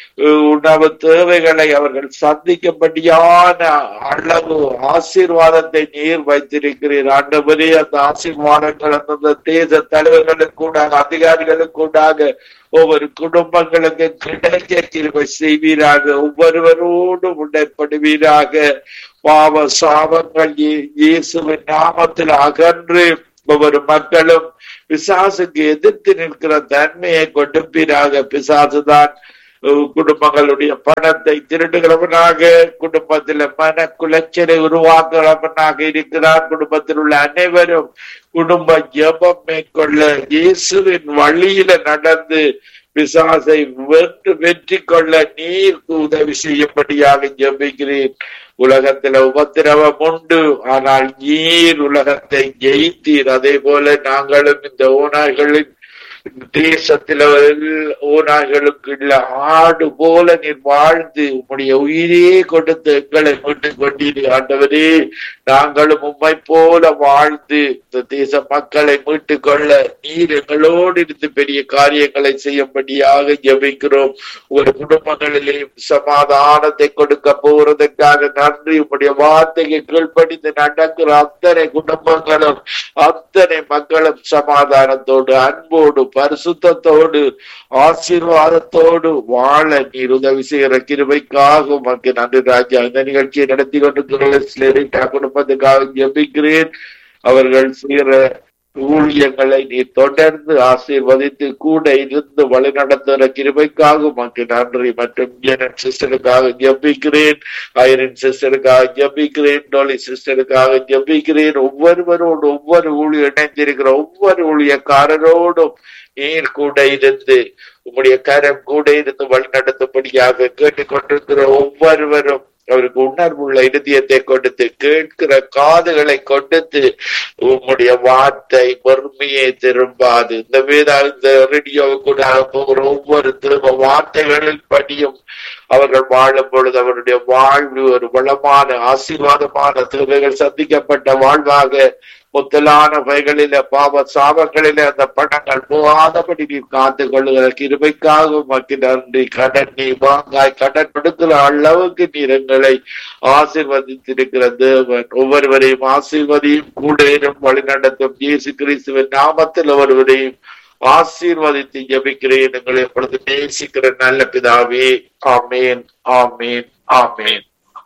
உணவு தேவைகளை அவர்கள் சந்திக்கும்படியான அளவு ஆசீர்வாதத்தை நீர் வைத்திருக்கிறீர் ஆண்டவரே அந்த ஆசீர்வாதங்கள் அந்த தேச தலைவர்களுக்கு கூடாக அதிகாரிகளுக்கு கூடாக ஒவ்வொரு குடும்பங்களுக்கு கிடைக்க கிருபை செய்வீராக ஒவ்வொருவரோடு உடைப்படுவீராக பாவ சாபங்கள் இயேசுவின் நாமத்தில் அகன்று ஒவ்வொரு மக்களும் பிசாசுக்கு எதிர்த்து நிற்கிற தன்மையை கொடுப்பீராக பிசாசுதான் அஹ், குடும்பங்களுடைய பணத்தை திருடுகிறவனாக குடும்பத்தில் மன குலைச்சலை உருவாக்குறவனாக இருக்கிறார் குடும்பத்தில் உள்ள அனைவரும் குடும்ப ஜெபம் மேற்கொள்ள இயேசுவின் வழியில நடந்து பிசாசை வென்று வெற்றி கொள்ள நீருக்கு உதவி செய்யும்படியாக ஜெபிக்கிறேன் உலகத்துல உபத்திரவம் உண்டு ஆனால் நீர் உலகத்தை ஜெயித்தீர் அதே போல நாங்களும் இந்த ஓநாய்களின் தேசத்துல ஓநாய்களுக்கு இல்ல ஆடு போல நீர் வாழ்ந்து உம்முடைய உயிரையே கொடுத்து எங்களை மீட்டு கொண்டீர் ஆண்டவரே நாங்களும் உம்மை போல வாழ்ந்து இந்த தேச மக்களை மீட்டு கொள்ள நீர் எங்களோடு இருந்து பெரிய காரியங்களை செய்யும்படியாக ஜெபிக்கிறோம் ஒரு குடும்பங்களிலேயும் சமாதானத்தை கொடுக்க போறதுக்காக நன்றி உம்முடைய வார்த்தைக்கு கீழ்ப்படிந்து நடக்கிற அத்தனை குடும்பங்களும் அத்தனை மக்களும் சமாதானத்தோடு அன்போடு பரிசுத்தத்தோடு ஆசீர்வாதத்தோடு வாழ நீர் உதவி செய்கிற கிருபைக்காக உமக்கு நன்றி ராஜா இந்த நிகழ்ச்சியை நடத்தி கொண்டிருக்கிற குடும்பத்துக்காக ஜெபிக்கிறேன் அவர்கள் செய்கிற ஊழியங்களை நீ தொடர்ந்து ஆசீர்வதித்து கூட இருந்து வழிநடத்துகிற கிருபைக்காக உமக்கு நன்றி மற்றும் ஜெனன் சிஸ்டருக்காக ஜெபிக்கிறேன் ஐரன் சிஸ்டருக்காக ஜெபிக்கிறேன் டோலி சிஸ்டருக்காக ஜெபிக்கிறேன் ஒவ்வொருவரோடு ஒவ்வொரு ஊழிய இணைந்திருக்கிற ஒவ்வொரு ஊழியக்காரரோடும் நீர் கூட இருந்து உம்முடைய கரம் கூட இருந்து வழிநடத்தும்படியாக கேட்டுக்கொண்டிருக்கிற ஒவ்வொருவரும் அவருக்கு உணர்வுள்ள இருதயத்தை கொடுத்து கேட்கிற காதுகளை கொடுத்து உம்முடைய வார்த்தை பொறுமையே திரும்பாது இந்த வேதா இந்த ரேடியோவுக்கு போகிற ஒவ்வொரு திரும்ப வார்த்தைகளில் படியும் அவர்கள் வாழும் பொழுது அவருடைய வாழ்வு ஒரு வளமான ஆசீர்வாதமான தேவைகள் சந்திக்கப்பட்ட வாழ்வாக முத்தலான வகைகளில பாவ சாபங்களில அந்த பணங்கள் போகாதபடி நீ காத்து கொள்ளுகிற கிருபைக்காக உமக்கு நன்றி கடன் நீ வாங்காய் கடன் கொடுக்கிற அளவுக்கு நீர் எங்களை ஆசீர்வதித்திருக்கிற தேவன் ஒவ்வொருவரையும் ஆசீர்வதியும் கூட வழிநடத்தும் இயேசு கிறிஸ்துவின் நாமத்தில் ஒருவரையும் ஆசீர்வதித்து ஜெபிக்கிறேன் எங்களை எப்பொழுது நேசிக்கிற நல்ல பிதாவே ஆமேன் ஆமேன் ஆமேன்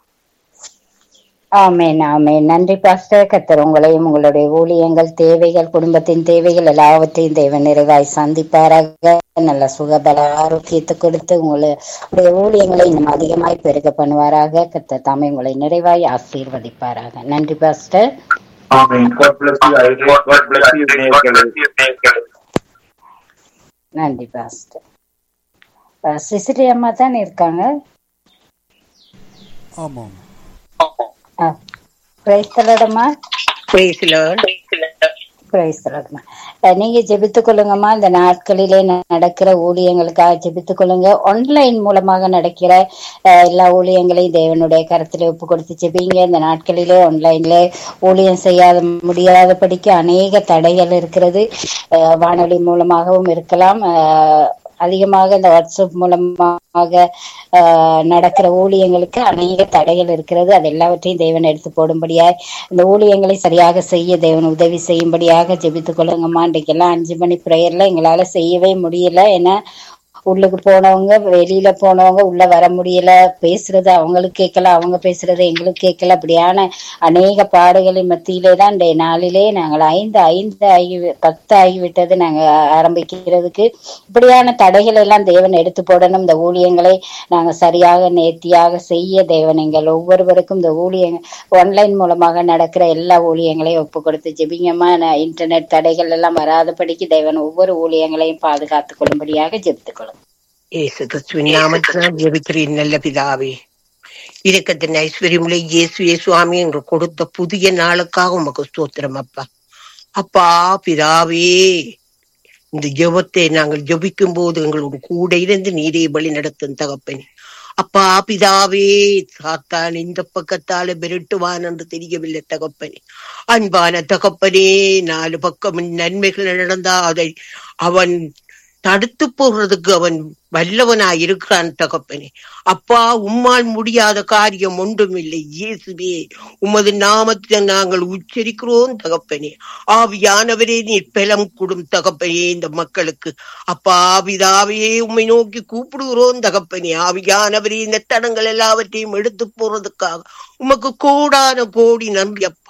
ஆமேன் ஆமேன் நன்றி பாஸ்டர் கத்தர் உங்களையும் உங்களுடைய ஊழியங்கள் தேவைகள் குடும்பத்தின் தேவைகள் எல்லாவற்றையும் தேவன் நிறைவாய் சந்திப்பாராக நல்ல சுகபல ஆரோக்கியத்தை கொடுத்து உங்களுடைய ஊழியங்களை இன்னும் அதிகமாய் பெருக பண்ணுவாராக கத்தர் தாமே உங்களை நிறைவாய் ஆசீர்வதிப்பாராக நன்றி pastor Amen. God bless you. I God bless you. நேயர்களே. நன்றி பாஸ்டர் சிசிலி அம்மா தான் இருக்காங்க ஆமாம் பிரைஸ்தலடமா Praise the Lord. பிரைஸ்தலடமா நீங்க ஜெபித்துக் கொள்ளுங்கம்மா இந்த நாட்களிலே நடக்கிற ஊழியங்களுக்காக ஜெபித்துக் கொள்ளுங்க ஆன்லைன் மூலமாக நடக்கிற அஹ், எல்லா ஊழியங்களையும் தேவனுடைய கருத்துல ஒப்பு கொடுத்து ஜெபிங்க இந்த நாட்களிலே ஆன்லைன்ல ஊழியம் செய்யாத முடியாதபடிக்கு அநேக தடைகள் இருக்கிறது அஹ், வானொலி மூலமாகவும் இருக்கலாம் அஹ், அதிகமாக இந்த வாட்ஸ்அப் மூலமாக ஆஹ், நடக்கிற ஊழியங்களுக்கு அநேக தடைகள் இருக்கிறது அது எல்லாவற்றையும் தேவன் எடுத்து போடும்படியாய் இந்த ஊழியங்களை சரியாக செய்ய தேவன் உதவி செய்யும்படியாக ஜெபித்துக் கொள்ளுங்கம்மா இன்றைக்கெல்லாம் அஞ்சு மணி பிரேயர்ல எங்களால செய்யவே முடியல ஏன்னா உள்ளுக்கு போனவங்க வெளியில போனவங்க உள்ள வர முடியல பேசுறது அவங்களுக்கு கேட்கல அவங்க பேசுறது எங்களுக்கு கேட்கல அப்படியான அநேக பாடுகளின் மத்தியிலே தான் இன்றைய நாளிலே நாங்கள் ஐந்து ஐந்து ஆகி பத்து ஆகிவிட்டது நாங்க ஆரம்பிக்கிறதுக்கு இப்படியான தடைகள் எல்லாம் தேவன் எடுத்து போடணும் இந்த ஊழியங்களை நாங்க சரியாக நேர்த்தியாக செய்ய தேவன் எங்கள் ஒவ்வொருவருக்கும் இந்த ஊழியங்க ஆன்லைன் மூலமாக நடக்கிற எல்லா ஊழியங்களையும் ஒப்பு கொடுத்து ஜெபிங்கம்மா நான் இன்டர்நெட் தடைகள் எல்லாம் வராதபடிக்கு தேவன் ஒவ்வொரு ஊழியங்களையும் பாதுகாத்துக் கொள்ளும்படியாக ஜெபித்துக் கொள்ளும் இயேசு கிறிஸ்துவின் நாமத்தினால் ஜெபிக்கிறேன் நல்ல பிதாவே இரக்கத்தின் ஐஸ்வர்யமுள்ள இயேசுவே சுவாமி என்று கொடுத்த புதிய நாளுக்காக உமக்கு ஸ்தோத்திரம் அப்பா அப்பா பிதாவே இந்த ஜெபத்தை நாங்கள் ஜெபிக்கும் போது எங்களோட கூட இருந்து நீரே வழி நடத்தும் தகப்பனே அப்பா பிதாவே சாத்தான் இந்த பக்கத்தால விரட்டுவான் என்று தெரியவில்லை தகப்பனே அன்பான தகப்பனே நாலு பக்கம் நன்மைகள் நடந்தா அதை அவன் தடுத்து போடுறதுக்கு அவன் வல்லவனாய் இருக்கிறான் தகப்பனே அப்பா உம்மால் முடியாத காரியம் ஒன்றும் இல்லை இயேசுவே உமது நாமத்தை நாங்கள் உச்சரிக்கிறோம் தகப்பனே ஆவியானவரே நீர் பெலம் கொடும் தகப்பனே இந்த மக்களுக்கு அப்பா ஆவிதாவே உம்மை நோக்கி கூப்பிடுகிறோம் தகப்பனே ஆவியானவரே இந்த தடங்கள் எல்லாவற்றையும் எடுத்து போறதுக்காக உமக்கு கோடான கோடி நன்றி அப்பா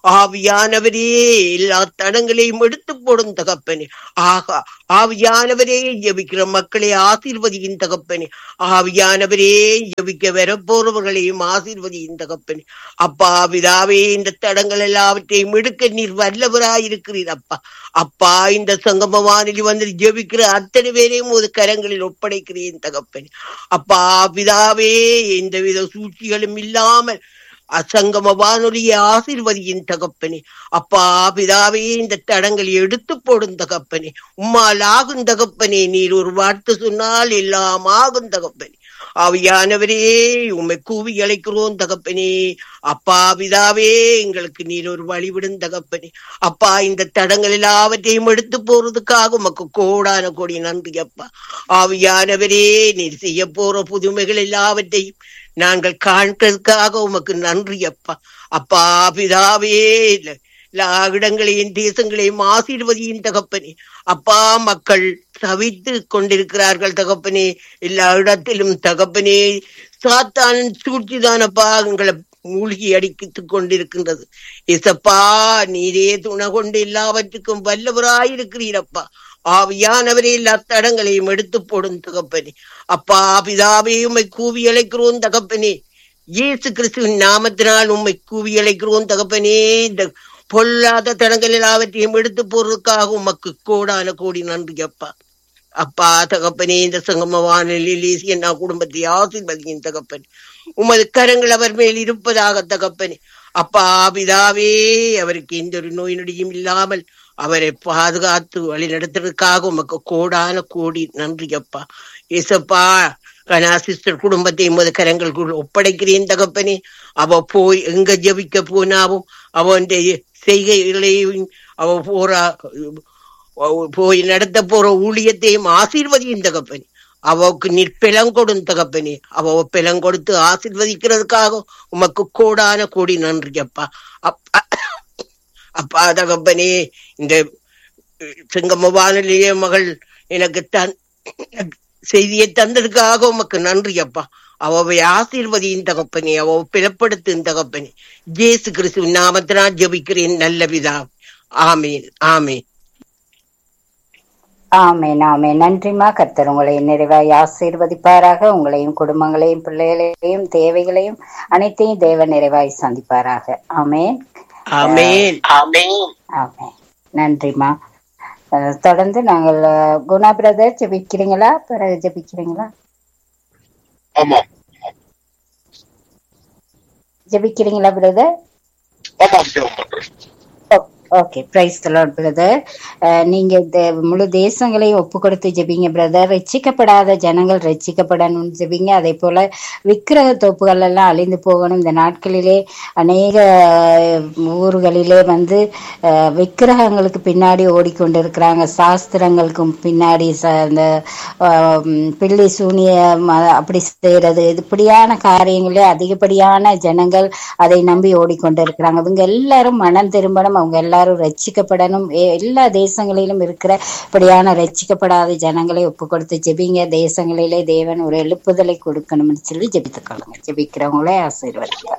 ஆவியானவரே எல்லா தடங்களையும் எடுத்து போடும் தகப்பனே ஆகா ஆவியானவரே ஜெபிக்கிற மக்களை ஆசீர்வதியின் தகப்பனே ஆவியானவரே ஜெபிக்க வரப்போறவர்களையும் ஆசீர்வதியின் தகப்பனே அப்பா பிதாவே இந்த தடங்கள் எல்லாவற்றையும் எடுக்க நீர் வல்லவராயிருக்கிறீர் அப்பா அப்பா இந்த சங்கம வானிலை வந்து ஜெபிக்கிற அத்தனை பேரையும் ஒரு கரங்களில் ஒப்படைக்கிறேன் தகப்பனே அப்பா பிதாவே எந்தவித சூழ்ச்சிகளும் இல்லாமல் அசங்கம வானொலியை ஆசீர்வதியின் தகப்பனே அப்பா பிதாவே இந்த தடங்களை எடுத்து போடும் தகப்பனே உம்மால் ஆகும் தகப்பனே நீர் ஒரு வார்த்தை சொன்னால் எல்லாம் ஆகும் தகப்பனே ஆவியானவரே உம்மை கூவி அழைக்கிறோம் தகப்பனே அப்பா பிதாவே எங்களுக்கு நீர் ஒரு வழிவிடும் தகப்பனே அப்பா இந்த தடங்கள் எல்லாவற்றையும் எடுத்து போறதுக்காக உமக்கு கோடான கோடி நன்றி அப்பா ஆவியானவரே நீர் செய்ய போற புதுமைகள் எல்லாவற்றையும் நாங்கள் காண்கிறதுக்காக உமக்கு நன்றி அப்பா அப்பா பிதாவே இல்ல- எல்லா இடங்களையும் தேசங்களையும் ஆசீர்வதியின் தகப்பனே அப்பா மக்கள் தவித்து கொண்டிருக்கிறார்கள் தகப்பனே எல்லா இடத்திலும் தகப்பனே சாத்தான் சூழ்ச்சிதானப்பா எங்களை மூழ்கி அடித்துக் கொண்டிருக்கின்றது இசப்பா நீரே துணை கொண்டு எல்லாவற்றுக்கும் வல்லவராயிருக்கிறீரப்பா ஆவியானவரே எல்லா தடங்களையும் எடுத்து போடும் தகப்பனே அப்பா பிதாவே உம்மை கூவி அழைக்கிறோம் தகப்பனே இயேசு கிறிஸ்துவின் நாமத்தினால் உம்மை கூவி அழைக்கிறோம் தகப்பனே இந்த பொல்லாத தடங்கள் எல்லாவற்றையும் எடுத்து போறதுக்காக உமக்கு கோடான கோடி நன்றி அப்பா அப்பா தகப்பனே இந்த சங்கம வானிலையில் என்ன குடும்பத்தை ஆசீர்வதியின் தகப்பனே உமது கரங்கள் அவர் மேல் இருப்பதாக தகப்பனே அப்பா பிதாவே அவருக்கு எந்த ஒரு நோய் நொடியும் இல்லாமல் அவரை பாதுகாத்து வழி நடத்துறதுக்காக உமக்கு கோடான கோடி நன்றி அப்பா ஏசப்பா கனா சிஸ்டர் குடும்பத்தை உமது கரங்களுக்குள் ஒப்படைக்கிறேன் தகப்பனே அவ போய் எங்க ஜெபிக்க போனாவும் அவன் செய்கைகளையும் அவ போற அவ போய் நடத்த போற ஊழியத்தையும் ஆசீர்வதியும் தகப்பனே அவக்கு நிற்பிலம் கொடும் தகப்பனே அவ பிலம் கொடுத்து ஆசீர்வதிக்கிறதுக்காக உமக்கு கோடான கோடி நன்றி அப்பா அப்பா அப்பா தகப்பனே இந்த சிங்கம வானொலிய மகள் எனக்கு தன் செய்தியை தந்ததுக்காக உமக்கு நன்றி அப்பா அவவை ஆசீர்வதியின் தகப்பனே அவ பிளப்படுத்தும் தகப்பனே ஜேசு கிறிஸ்துவின் நாமத்தினால் ஜெபிக்கிறேன் நல்ல விதா ஆமீன் ஆமீன் ஆமென் ஆமென் நன்றிமா கர்த்தர் உங்களை நிறைவாய் ஆசீர்வதிப்பாராக உங்களையும் குடும்பங்களையும் பிள்ளைகளையும் தேவைகளையும் அனைத்தையும் தேவ நிறைவாய் சந்திப்பாராக ஆமென் ஆமீன் ஆமீன் ஆமென் நன்றிமா அஹ், தொடர்ந்து நாங்கள் அஹ், குணா பிரதர் ஜெபிக்கிறீங்களா பிறகு ஜெபிக்கிறீங்களா ஆமாம் ஜெபிக்கிறீங்களா பிரதர் ஆமாம் ஜெபம் பண்றேன் ஓகே பிரைஸ் தலாட் பிரதர் நீங்க இந்த முழு தேசங்களையும் ஒப்பு கொடுத்து ஜெபிங்க பிரதர் ரட்சிக்கப்படாத ஜனங்கள் ரட்சிக்கப்படணும் ஜெபிங்க அதே போல விக்கிரக தோப்புகள் எல்லாம் அழிந்து போகணும் இந்த நாட்களிலே அநேக அஹ், ஊர்களிலே வந்து அஹ், விக்கிரகங்களுக்கு பின்னாடி ஓடிக்கொண்டிருக்கிறாங்க சாஸ்திரங்களுக்கும் பின்னாடி ச- இந்த அஹ், ம், பில்லி சூனிய ம- அப்படி செய்யறது இப்படியான காரியங்களே அதிகப்படியான ஜனங்கள் அதை நம்பி ஓடிக்கொண்டிருக்கிறாங்க இவங்க எல்லாரும் மனம் திரும்பணும் அவங்க எல்லாரும் ரட்சிக்கப்படணும் எ- எல்லா தேசங்களிலும் இருக்கிற இப்படியான ரட்சிக்கப்படாத ஜனங்களை ஒப்பு கொடுத்து ஜெபிங்க தேசங்களிலே தேவன் ஒரு எழுப்புதலை கொடுக்கணும்னு சொல்லி ஜெபித்துக் கொள்ளுங்க ஜெபிக்கிறவங்களே ஆசீர்வதிங்க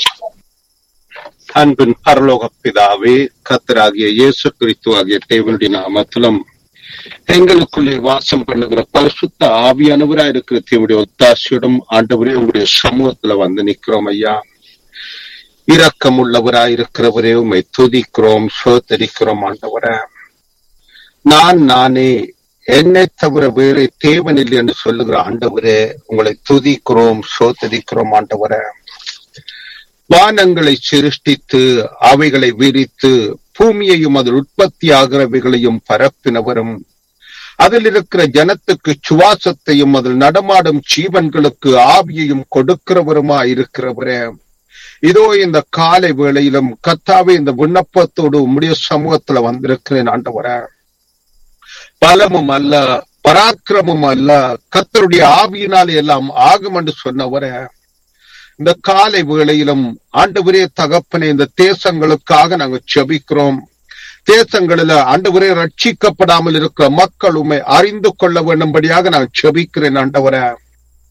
அன்பின் பரலோக பிதாவே கத்தராகிய இயேசு கிறிஸ்து ஆகிய தேவனுடைய நாமத்திலும் எங்களுக்குள்ளே வாசம் பண்ணுகிற பரிசுத்த ஆவியானவரா இருக்கிற தேவனுடைய ஒத்தாசியுடன் ஆண்டவரே உங்களுடைய சமூகத்துல வந்து நிக்கிறோம் ஐயா இரக்கம் உள்ளவராய் இருக்கிறவரே உண்மை துதிக்கிறோம் சோதரிக்கிறோம் ஆண்டவரே நான் நானே என்னை தவிர வேறு தேவனில்லை என்று சொல்லுகிற ஆண்டவரே உங்களை துதிக்கிறோம் சோதரிக்கிறோம் ஆண்டவரே வானங்களை சிருஷ்டித்து அவைகளை விரித்து பூமியையும் அதில் உற்பத்தி ஆகிறவைகளையும் பரப்பினவரும் அதில் இருக்கிற ஜனத்துக்கு சுவாசத்தையும் அதில் நடமாடும் ஜீவன்களுக்கு ஆவியையும் கொடுக்கிறவருமா இருக்கிறவரே இதோ இந்த காலை வேளையிலும் கத்தாவே இந்த விண்ணப்பத்தோடு உம்முடைய சமூகத்துல வந்திருக்கிறேன் ஆண்டவரே பலமும் அல்ல பராக்கிரமும் அல்ல கத்தருடைய ஆவியினாலே எல்லாம் ஆகும் என்று சொன்னவரே இந்த காலை வேளையிலும் ஆண்டவரே தகப்பனே இந்த தேசங்களுக்காக நாங்க செபிக்கிறோம் தேசங்களில ஆண்டவரே ரட்சிக்கப்படாமல் இருக்கிற மக்கள் உண்மை அறிந்து கொள்ள வேண்டும்படியாக நான் செபிக்கிறேன் ஆண்டவரே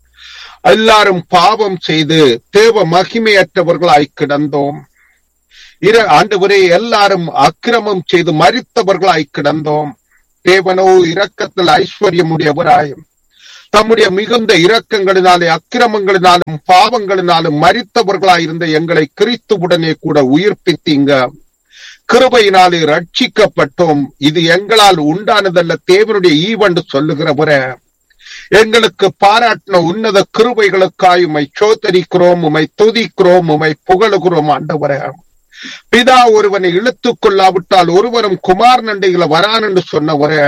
எல்லாரும் பாவம் செய்து தேவ மகிமையற்றவர்களாய் கிடந்தோம் இர ஆண்டவரே எல்லாரும் அக்கிரமம் செய்து மறித்தவர்களாய் கிடந்தோம் தேவனோ இரக்கத்தில் ஐஸ்வர்யமுடையவராயும் தம்முடைய மிகுந்த இரக்கங்களினாலே அக்கிரமங்களினாலும் பாவங்களினாலும் மறித்தவர்களாயிருந்த எங்களை கிறிஸ்துவுடனே கூட உயிர்ப்பித்தீங்க கிருபையினாலே ரட்சிக்கப்பட்டோம் இது எங்களால் உண்டானதல்ல தேவனுடைய ஈவண்டு சொல்லுகிறவரே எங்களுக்கு பாராட்டின உன்னத கிருபைகளுக்காய் உமை சோதரிக்கிறோம் உமை துதிக்கிறோம் உமை புகழுகிறோம் ஆண்டவரே பிதா ஒருவனை இழுத்துக் கொள்ளாவிட்டால் ஒருவரும் குமார் நண்டைகளை வரான் என்று சொன்னவரே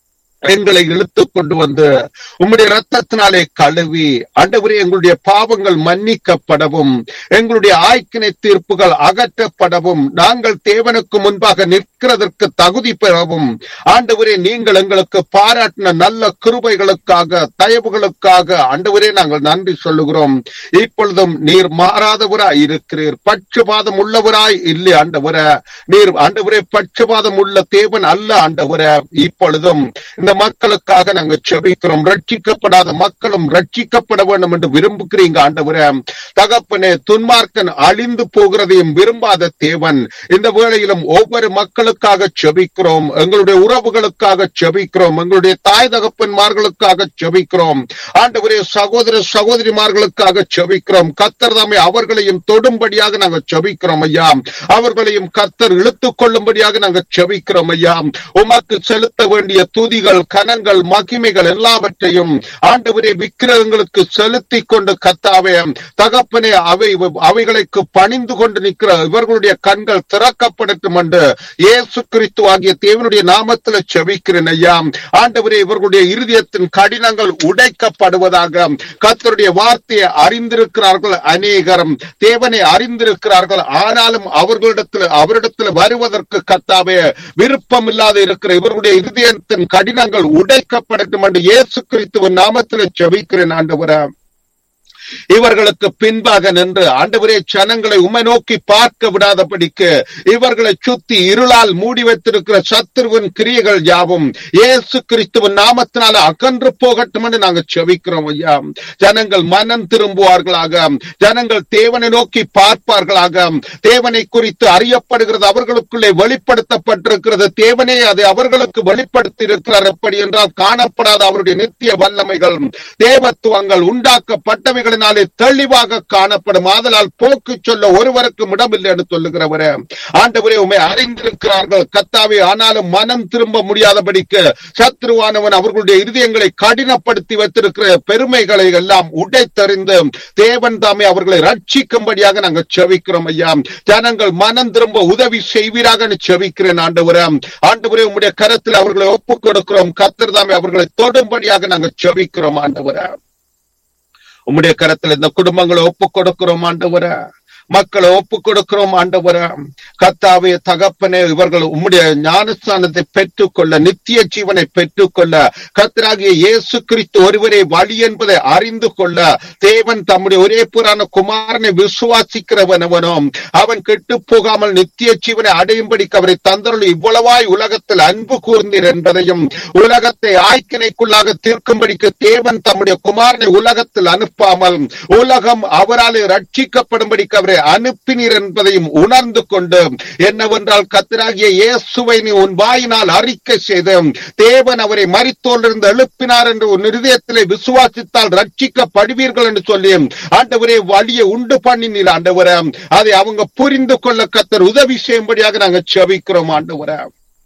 எங்களை இழுத்துக் கொண்டு வந்து உம்முடைய ரத்தத்தினாலே கழுவி ஆண்டவரே எங்களுடைய பாவங்கள் மன்னிக்கப்படவும் எங்களுடைய ஆய்க்கினை தீர்ப்புகள் அகற்றப்படவும் நாங்கள் தேவனுக்கு முன்பாக நிற்கிறதற்கு தகுதி பெறவும் ஆண்டவரே நீங்கள் எங்களுக்கு பாராட்டின நல்ல கிருபைகளுக்காக தயவுகளுக்காக ஆண்டவரே நாங்கள் நன்றி சொல்லுகிறோம் இப்பொழுதும் நீர் மாறாதவராய் இருக்கிறீர் பட்சபாதம் உள்ளவராய் இல்லை ஆண்டவர நீர் ஆண்டவரே பட்சபாதம் உள்ள தேவன் அல்ல ஆண்டவர இப்பொழுதும் இந்த மக்களுக்காக நாங்க செபிக்கிறோம் ரட்சிக்கப்படாத மக்களும் ரட்சிக்கப்பட வேண்டும் என்று விரும்புகிறீங்க ஆண்டவரே தகப்பனே துன்மார்க்கன் அழிந்து போகிறதையும் விரும்பாத தேவன் இந்த வேளையிலும் ஒவ்வொரு மக்களுக்காக செபிக்கிறோம் எங்களுடைய உறவுகளுக்காக செபிக்கிறோம் எங்களுடைய தாய் தகப்பன்மார்களுக்காக செபிக்கிறோம் ஆண்டவரே சகோதர சகோதரிமார்களுக்காக செபிக்கிறோம் கத்தர் தாமே அவர்களையும் தொடும்படியாக நாங்கள் செபிக்கிறோம் ஐயா அவர்களையும் கத்தர் இழுத்துக் கொள்ளும்படியாக நாங்கள் செபிக்கிறோம் ஐயா உமக்கு செலுத்த வேண்டிய துதிகள் கனங்கள் மகிமைகள் எல்லாவற்றையும் ஆண்டவரே விக்கிரகங்களுக்கு செலுத்தி கொண்டு கத்தாவே தகப்பனே அவை அவைகளுக்கு பணிந்து கொண்டு நிற்கிற இவர்களுடைய கண்கள் திறக்கப்படட்டும் என்று இயேசு கிறிஸ்து ஆகிய தேவனுடைய நாமத்தில் செபிக்கிறேன் ஐயா ஆண்டவரே இவர்களுடைய இருதயத்தின் கடினங்கள் உடைக்கப்படுவதாக கத்தருடைய வார்த்தையை அறிந்திருக்கிறார்கள் அநேகரும் தேவனை அறிந்திருக்கிறார்கள் ஆனாலும் அவர்களிடத்தில் அவரிடத்தில் வருவதற்கு கத்தாவே விருப்பம் இல்லாத இருக்கிற இவர்களுடைய இருதயத்தின் கடினங்கள் உடைக்கப்படட்டும் என்று இயேசு கிறிஸ்துவின் நாமத்தில் செபிக்கிறேன் ஆண்டவரே இவர்களுக்கு பின்பாக நின்று ஆண்டவரே ஜனங்களை உமை நோக்கி பார்க்க விடாதபடிக்கு இவர்களை சுத்தி இருளால் மூடி வைத்திருக்கிற சத்துருவின் கிரியைகள் யாவும் இயேசு கிறிஸ்துவின் நாமத்தினால அகன்று போகட்டும் என்று நாங்கள் செவிக்கிறோம் ஐயா ஜனங்கள் மனம் திரும்புவார்களாக ஜனங்கள் தேவனை நோக்கி பார்ப்பார்களாக தேவனை குறித்து அறியப்படுகிறது அவர்களுக்குள்ளே வெளிப்படுத்தப்பட்டிருக்கிறது தேவனே அதை அவர்களுக்கு வெளிப்படுத்தி இருக்கிறார் எப்படி என்றால் காணப்படாத அவருடைய நித்திய வல்லமைகள் தேவத்துவங்கள் உண்டாக்கப்பட்டவைகளினாலே தெளிவாக காணப்படும் ஆதலால் போக்கு சொல்ல ஒருவருக்கும் இடமில்லை என்று சொல்லுகிறவரே ஆண்டவரே உண்மை அறிந்திருக்கிறார்கள் கத்தாவே ஆனாலும் மனம் திரும்ப முடியாதபடிக்கு சத்ருவானவன் அவர்களுடைய இருதயங்களை கடினப்படுத்தி வைத்திருக்கிற பெருமைகளை எல்லாம் உடைத்தறிந்து தேவன் தாமே அவர்களை ரட்சிக்கும்படியாக நாங்கள் செவிக்கிறோம் ஐயா ஜனங்கள் மனம் திரும்ப உதவி செய்வீராக செவிக்கிறேன் ஆண்டவரே ஆண்டவரே உங்களுடைய கரத்தில் அவர்களை ஒப்புக் கொடுக்கிறோம் கத்தர் தாமே அவர்களை தொடும்படியாக நாங்கள் செவிக்கிறோம் ஆண்டவரே உம்முடைய கரத்தில் இந்த குடும்பங்களை ஒப்புக் கொடுக்கிறோம் ஆண்டவரே மக்களை ஒப்புக் கொடுக்கிறோம் ஆண்டவர கத்தாவே தகப்பனே இவர்கள் உம்முடைய ஞானஸ்தானத்தை பெற்றுக்கொள்ள நித்திய ஜீவனை பெற்றுக்கொள்ள கத்தராகிய இயேசு கிறிஸ்து ஒருவரே வழி என்பதை அறிந்து கொள்ள தேவன் தம்முடைய ஒரே புறான குமாரனை விசுவாசிக்கிறவனவனும் அவன் கெட்டு போகாமல் நித்திய ஜீவனை அடையும்படிக்கு அவரை தந்தருள் இவ்வளவாய் உலகத்தில் அன்பு கூர்ந்தீர் என்பதையும் உலகத்தை ஆய்க்கினைக்குள்ளாக தீர்க்கும்படிக்கு தேவன் தம்முடைய குமாரனை உலகத்தில் அனுப்பாமல் உலகம் அவரால் ரட்சிக்கப்படும்படிக்கு அவரை அனுப்பினீர் என்பதையும் உணர்ந்து கொண்டு என்னவென்றால் கத்தராகிய இயேசுவை நீ உன் வாயினால் அறிக்கை செய்து தேவன் அவரை மறித்தோலிருந்து எழுப்பினார் என்று உன் இருதயத்திலே விசுவாசித்தால் ரட்சிக்கப்படுவீர்கள் என்று சொல்லி ஆண்டவரே வழியை உண்டு பண்ணினீர் ஆண்டவரே அதை அவங்க புரிந்து கொள்ள கத்தர் உதவி செய்யும்படியாக நாங்கள் செபிக்கிறோம் ஆண்டவரே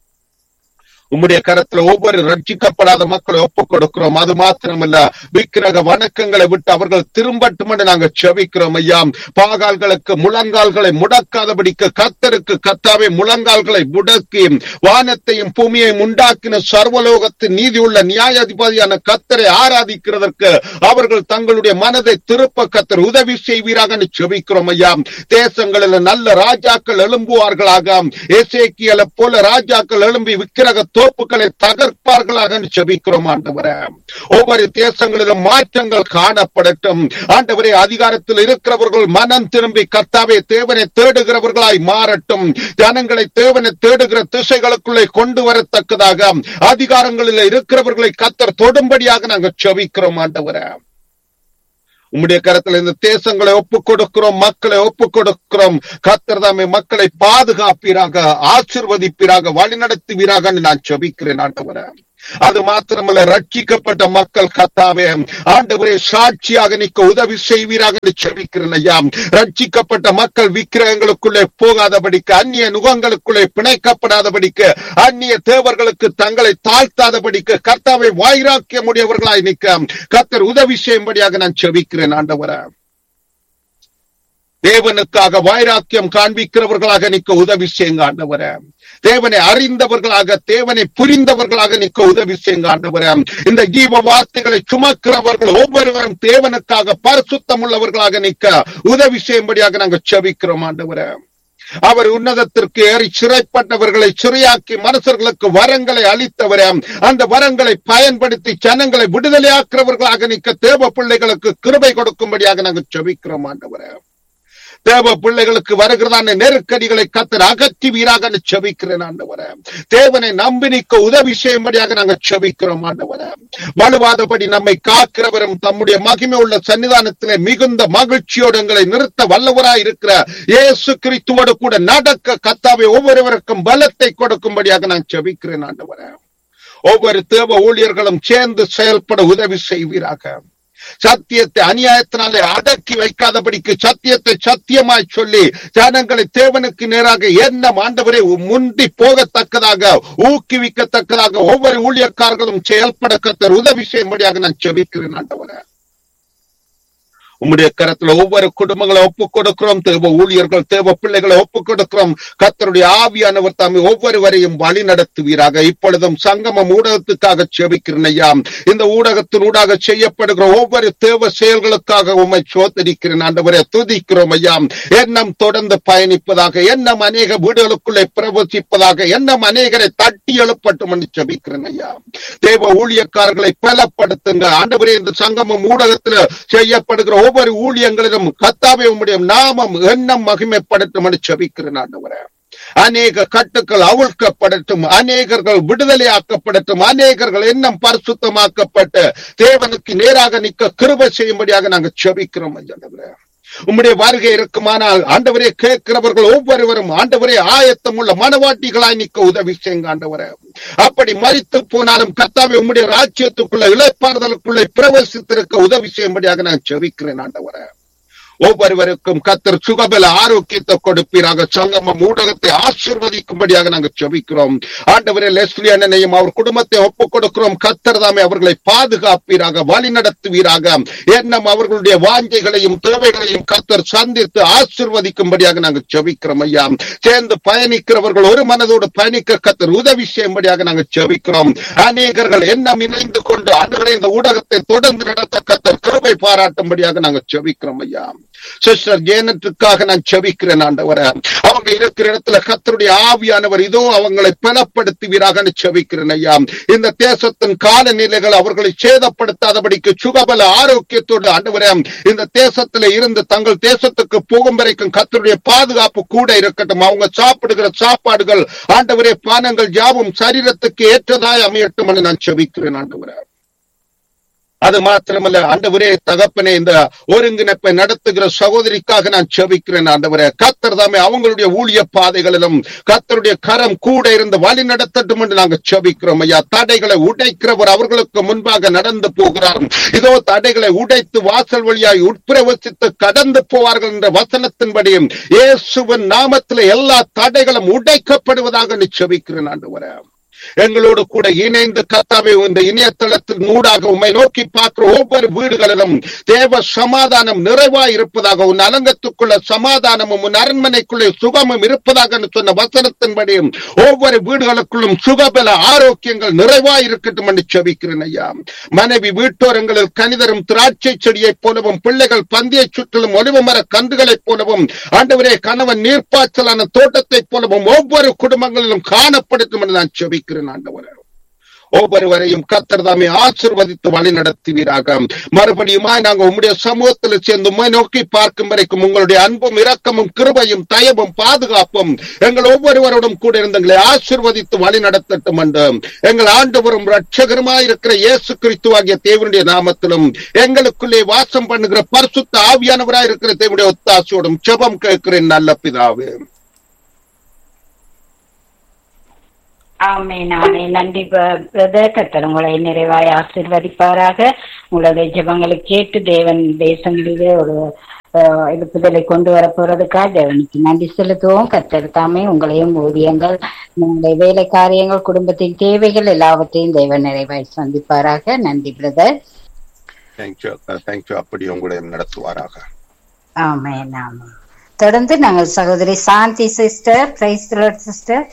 உம்முடைய கரத்துல ஒவ்வொரு ரட்சிக்கப்படாத மக்களை ஒப்புக் கொடுக்கிறோம் அது மாத்திரமல்ல விக்கிரக வணக்கங்களை விட்டு அவர்கள் திரும்பட்டும் என்று நாங்கள் செவிக்கிறோம் ஐயா பாகால்களுக்கு முழங்கால்களை முடக்காதபடிக்கு கத்தருக்கு கத்தாவே முழங்கால்களை முடக்கி வானத்தையும் பூமியையும் உண்டாக்கின சர்வலோகத்தின் நீதியுள்ள நியாயாதிபதியான கத்தரை ஆராதிக்கிறதற்கு அவர்கள் தங்களுடைய மனதை திருப்ப கத்தர் உதவி செய்வீராக செபிக்கிறோம் ஐயா தேசங்களில் நல்ல ராஜாக்கள் எழும்புவார்களாக எசேக்கியலை போல ராஜாக்கள் எழும்பி விக்கிரக தோப்புகளை தகர்ப்பார்களாக செபிக்கிறோம் ஆண்டவரே ஒவ்வொரு தேசங்களிலும் மாற்றங்கள் காணப்படட்டும் ஆண்டவரே அதிகாரத்தில் இருக்கிறவர்கள் மனம் திரும்பி கர்த்தாவே தேவனை தேடுகிறவர்களாய் மாறட்டும் ஜனங்களை தேவனை தேடுகிற திசைகளுக்குள்ளே கொண்டு வரத்தக்கதாக அதிகாரங்களில் இருக்கிறவர்களை கத்தர் தொடும்படியாக நாங்கள் செபிக்கிறோம் ஆண்டவரே உம்முடைய கரத்துல இந்த தேசங்களை ஒப்புக் கொடுக்கிறோம் மக்களை ஒப்புக் கொடுக்கிறோம் கத்தர் தாமே மக்களை பாதுகாப்பீராக ஆசிர்வதிப்பீராக வழிநடத்துவீராக நான் ஜெபிக்கிறேன் ஆண்டவரே அது மாத்திரமல்ல ரட்சிக்கப்பட்ட மக்கள் கத்தாவே ஆண்டவரே சாட்சியாக நிற்க உதவி செய்வீராக என்று செபிக்கிறேன் ஐயா ரட்சிக்கப்பட்ட மக்கள் விக்கிரகங்களுக்குள்ளே போகாதபடிக்கு அந்நிய நுகங்களுக்குள்ளே பிணைக்கப்படாதபடிக்கு அந்நிய தேவர்களுக்கு தங்களை தாழ்த்தாதபடிக்கு கர்த்தாவை வாயிராக்கிய முடியவர்களாய் நிற்க கர்த்தர் உதவி செய்யும்படியாக நான் செபிக்கிறேன் ஆண்டவரே தேவனுக்காக வைராக்கியம் காண்பிக்கிறவர்களாக நிற்க உதவி செய்யுங்க ஆண்டவரே தேவனை அறிந்தவர்களாக தேவனை புரிந்தவர்களாக நிற்க உதவி செய்யுங்க ஆண்டவரே இந்த ஜீவ வார்த்தைகளை சுமக்கிறவர்கள் ஒவ்வொருவரும் தேவனுக்காக பரிசுத்தம் உள்ளவர்களாக நிற்க உதவி செய்யும்படியாக நாங்கள் செபிக்கிறோம் ஆண்டவரே அவர் உன்னதத்திற்கு ஏறி சிறைப்பட்டவர்களை சிறையாக்கி மனுஷர்களுக்கு வரங்களை அளித்தவரே அந்த வரங்களை பயன்படுத்தி ஜனங்களை விடுதலையாக்குறவர்களாக நிற்க தேவ பிள்ளைகளுக்கு கிருபை கொடுக்கும்படியாக நாங்கள் செபிக்கிறோம் ஆண்டவரே தேவ பிள்ளைகளுக்கு வருகிறதான நெருக்கடிகளை கத்தர் அகற்றி வீராக செபிக்கிறேன் ஆண்டவரே தேவனை நம்பி நிற்க உதவி செய்யும்படியாக நாங்கள் செபிக்கிறோம் ஆண்டவரே வலுவாதபடி நம்மை காக்கிறவரும் தம்முடைய மகிமை உள்ள சன்னிதானத்திலே மிகுந்த மகிழ்ச்சியோடு எங்களை நிறுத்த வல்லவராய் இருக்கிற இயேசு கிறிஸ்துவோடு கூட நடக்க கத்தாவை ஒவ்வொருவருக்கும் பலத்தை கொடுக்கும்படியாக நான் செபிக்கிறேன் ஆண்டவரே ஒவ்வொரு தேவ ஊழியர்களும் சேர்ந்து செயல்பட உதவி செய்வீராக சத்தியத்தை அநியாயத்தினாலே அடக்கி வைக்காதபடிக்கு சத்தியத்தை சத்தியமாய் சொல்லி ஜனங்களை தேவனுக்கு நேராக என்ன ஆண்டவரை முந்தி போகத்தக்கதாக ஊக்குவிக்கத்தக்கதாக ஒவ்வொரு ஊழியக்காரர்களும் செயல்பட கத்தர் உதவி செய்யும்படியாக நான் செபிக்கிறேன் ஆண்டவரே உம்முடைய கரத்துல ஒவ்வொரு குடும்பங்களை ஒப்புக் கொடுக்கிறோம் தேவ ஊழியர்கள் தேவ பிள்ளைகளை ஒப்புக் கொடுக்கிறோம் கத்தருடைய ஆவியானவர் தாமே ஒவ்வொருவரையும் வழி நடத்துவீராக இப்பொழுதும் சங்கமம் ஊடகத்துக்காக செபிக்கிறேன் ஐயா இந்த ஊடகத்தின் ஊடாக செய்யப்படுகிற ஒவ்வொரு தேவ செயல்களுக்காக உண்மை சோதரிக்கிறேன் ஆண்டவரை துதிக்கிறோம் ஐயா எண்ணம் தொடர்ந்து பயணிப்பதாக எண்ணம் அநேக வீடுகளுக்குள்ளே பிரவசிப்பதாக எண்ணம் அநேகரை தட்டி எழுப்பட்டும் என்று செபிக்கிறேன் ஐயா தேவ ஊழியக்காரர்களை பலப்படுத்துங்க ஆண்டவரே இந்த சங்கமம் ஊடகத்துல செய்யப்படுகிற ஒவ்வொரு ஊழியங்களிலும் கத்தாவே உம்முடைய நாமம் எண்ணம் மகிமைப்படட்டும் என்று செபிக்கிறேன் ஆண்டவரே அநேக கட்டுக்கள் அவிழ்க்கப்படட்டும் அநேகர்கள் விடுதலையாக்கப்படட்டும் அநேகர்கள் எண்ணம் பரிசுத்தமாக்கப்பட்டு தேவனுக்கு நேராக நிற்க கிருபை செய்யும்படியாக நாங்கள் செபிக்கிறோம் ஆண்டவரே உம்முடைய வருகை இருக்குமானால் ஆண்டவரே கேட்கிறவர்கள் ஒவ்வொருவரும் ஆண்டவரே ஆயத்தம் உள்ள மனவாட்டிகளாய் நிற்க உதவி செய்யுங்க ஆண்டவரே அப்படி மறித்து போனாலும் கர்த்தாவே உம்முடைய ராஜ்யத்துக்குள்ள இழைப்பாறுதலுக்குள்ளே பிரவேசித்திருக்க உதவி செய்யும்படியாக நான் செவிக்கிறேன் ஆண்டவரே ஒவ்வொருவருக்கும் கத்தர் சுகபல ஆரோக்கியத்தை கொடுப்பீராக சங்கமம் ஊடகத்தை ஆசிர்வதிக்கும்படியாக நாங்கள் செபிக்கிறோம் ஆண்டவரே லெஸ்லி அண்ணனையும் அவர் குடும்பத்தை ஒப்புக் கொடுக்கிறோம் கத்தர் தாமே அவர்களை பாதுகாப்பீராக வழி நடத்துவீராக எண்ணம் அவர்களுடைய வாஞ்சைகளையும் தேவைகளையும் கத்தர் சந்தித்து ஆசிர்வதிக்கும்படியாக நாங்கள் செபிக்கிறோம் ஐயா சேர்ந்து பயணிக்கிறவர்கள் ஒரு மனதோடு பயணிக்க கத்தர் உதவி செய்யும்படியாக நாங்கள் செபிக்கிறோம் அநேகர்கள் எண்ணம் இணைந்து கொண்டு ஆண்டுகளை இந்த ஊடகத்தை தொடர்ந்து நடத்த கத்தர் கிருபை பாராட்டும்படியாக நாங்கள் செபிக்கிறோம் ஐயா சிஸ்டர் ஜேனத்துக்காக நான் செபிக்கிறேன் ஆண்டவரை அவங்க இருக்கிற இடத்துல கத்தருடைய ஆவியானவர் இதோ அவங்களை பலப்படுத்துவீராக செபிக்கிறேன் ஐயா இந்த தேசத்தின் காலநிலைகள் அவர்களை சேதப்படுத்தாதபடிக்கு சுகபல ஆரோக்கியத்தோடு ஆண்டவரே இந்த தேசத்துல இருந்து தங்கள் தேசத்துக்கு போகும் வரைக்கும் கத்தருடைய பாதுகாப்பு கூட இருக்கட்டும் அவங்க சாப்பிடுகிற சாப்பாடுகள் ஆண்டவரே பானங்கள் யாவும் சரீரத்துக்கு ஏற்றதாய் அமையட்டும் என்று நான் செபிக்கிறேன் ஆண்டவரே அது மாத்திரமல்ல ஆண்டவரே தகப்பனே இந்த ஒருங்கிணைப்பை நடத்துகிற சகோதரிக்காக நான் செபிக்கிறேன் ஆண்டவரே கத்தர் தாமே அவங்களுடைய ஊழிய பாதைகளிலும் கத்தருடைய கரம் கூட இருந்து வழி நடத்தட்டும் என்று நாங்கள் செபிக்கிறோம் ஐயா தடைகளை உடைக்கிறவர் அவர்களுக்கு முன்பாக நடந்து போகிறார் இதோ தடைகளை உடைத்து வாசல் வழியாய் உட்பிரவசித்து கடந்து போவார்கள் என்ற வசனத்தின்படியும் இயேசுவின் நாமத்தில் எல்லா தடைகளும் உடைக்கப்படுவதாக நீ செபிக்கிறேன் ஆண்டவரே எங்களோடு கூட இணைந்து கத்தாவை இந்த இணையதளத்தின் ஊடாக உண்மை நோக்கி பார்க்கிற ஒவ்வொரு வீடுகளிலும் தேவ சமாதானம் நிறைவாய் இருப்பதாக உன் அலங்கத்துக்குள்ள சமாதானமும் உன் அரண்மனைக்குள்ளே சுகமும் இருப்பதாக சொன்ன வசனத்தின்படியும் ஒவ்வொரு வீடுகளுக்குள்ளும் சுகபல ஆரோக்கியங்கள் நிறைவாய் இருக்கட்டும் என்று செபிக்கிறேன் ஐயா மனைவி வீட்டோரங்களில் கனிதரும் திராட்சை செடியைப் போலவும் பிள்ளைகள் பந்தியை சுற்றிலும் ஒலிவு மர கன்றுகளைப் போலவும் ஆண்டவரே கணவன் நீர்ப்பாய்ச்சலான தோட்டத்தைப் போலவும் ஒவ்வொரு குடும்பங்களிலும் காணப்படுத்தும் என்று நான் செபிக்கிறேன் ஆண்டவரே ஒவ்வொருவரையும் கத்தர் தாமே ஆசிர்வதித்து வழி நடத்துவீராக மறுபடியுமா நாங்க உம்முடைய சமூகத்தில் சேர்ந்து உம்மை நோக்கி பார்க்கும் வரைக்கும் உங்களுடைய அன்பும் இரக்கமும் கிருபையும் தயவும் பாதுகாப்பும் எங்கள் ஒவ்வொருவரோடும் கூட இருந்தங்களை ஆசிர்வதித்து வழி நடத்தட்டும் என்று எங்கள் ஆண்டவரும் ரட்சகருமாய் இருக்கிற இயேசு கிறிஸ்துவாகிய தேவனுடைய நாமத்திலும் எங்களுக்குள்ளே வாசம் பண்ணுகிற பரிசுத்த ஆவியானவராய் இருக்கிற தேவனுடைய ஒத்தாசையோடும் செபம் கேட்கிறேன் நல்ல பிதாவே ஆமென் ஆமென் நன்றி பிரதர் கத்தர் உங்களை நிறைவாய் ஆசீர்வதிப்பாராக உங்களுடைய ஜெபங்களை கேட்டு தேவன் தேசங்களிலே ஒரு அஹ், எழுப்புதலை கொண்டு வர போறதுக்காக தேவனுக்கு நன்றி செலுத்துவோம் கத்தர் தாமே உங்களையும் ஊதியங்கள் உங்களுடைய வேலை காரியங்கள் குடும்பத்தின் தேவைகள் எல்லாவற்றையும் தேவன் நிறைவாய் சந்திப்பாராக நன்றி பிரதர் தேங்க்யூ தேங்க்யூ அப்படி உங்களை நடத்துவாராக ஆமென் ஆமென் தொடர்ந்து நாங்கள் சகோதரி Shanthi sister praise sister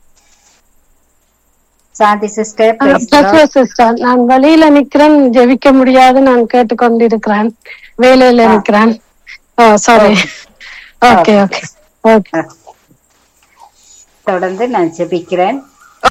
Shanthi sister sister நான் வழியில நிக்கிறேன் ஜெபிக்க முடியாது நான் கேட்டுக்கொண்டிருக்கிறேன் வேலையில நிக்கிறேன் oh sorry okay okay okay தொடர்ந்து நான் ஜெபிக்கிறேன்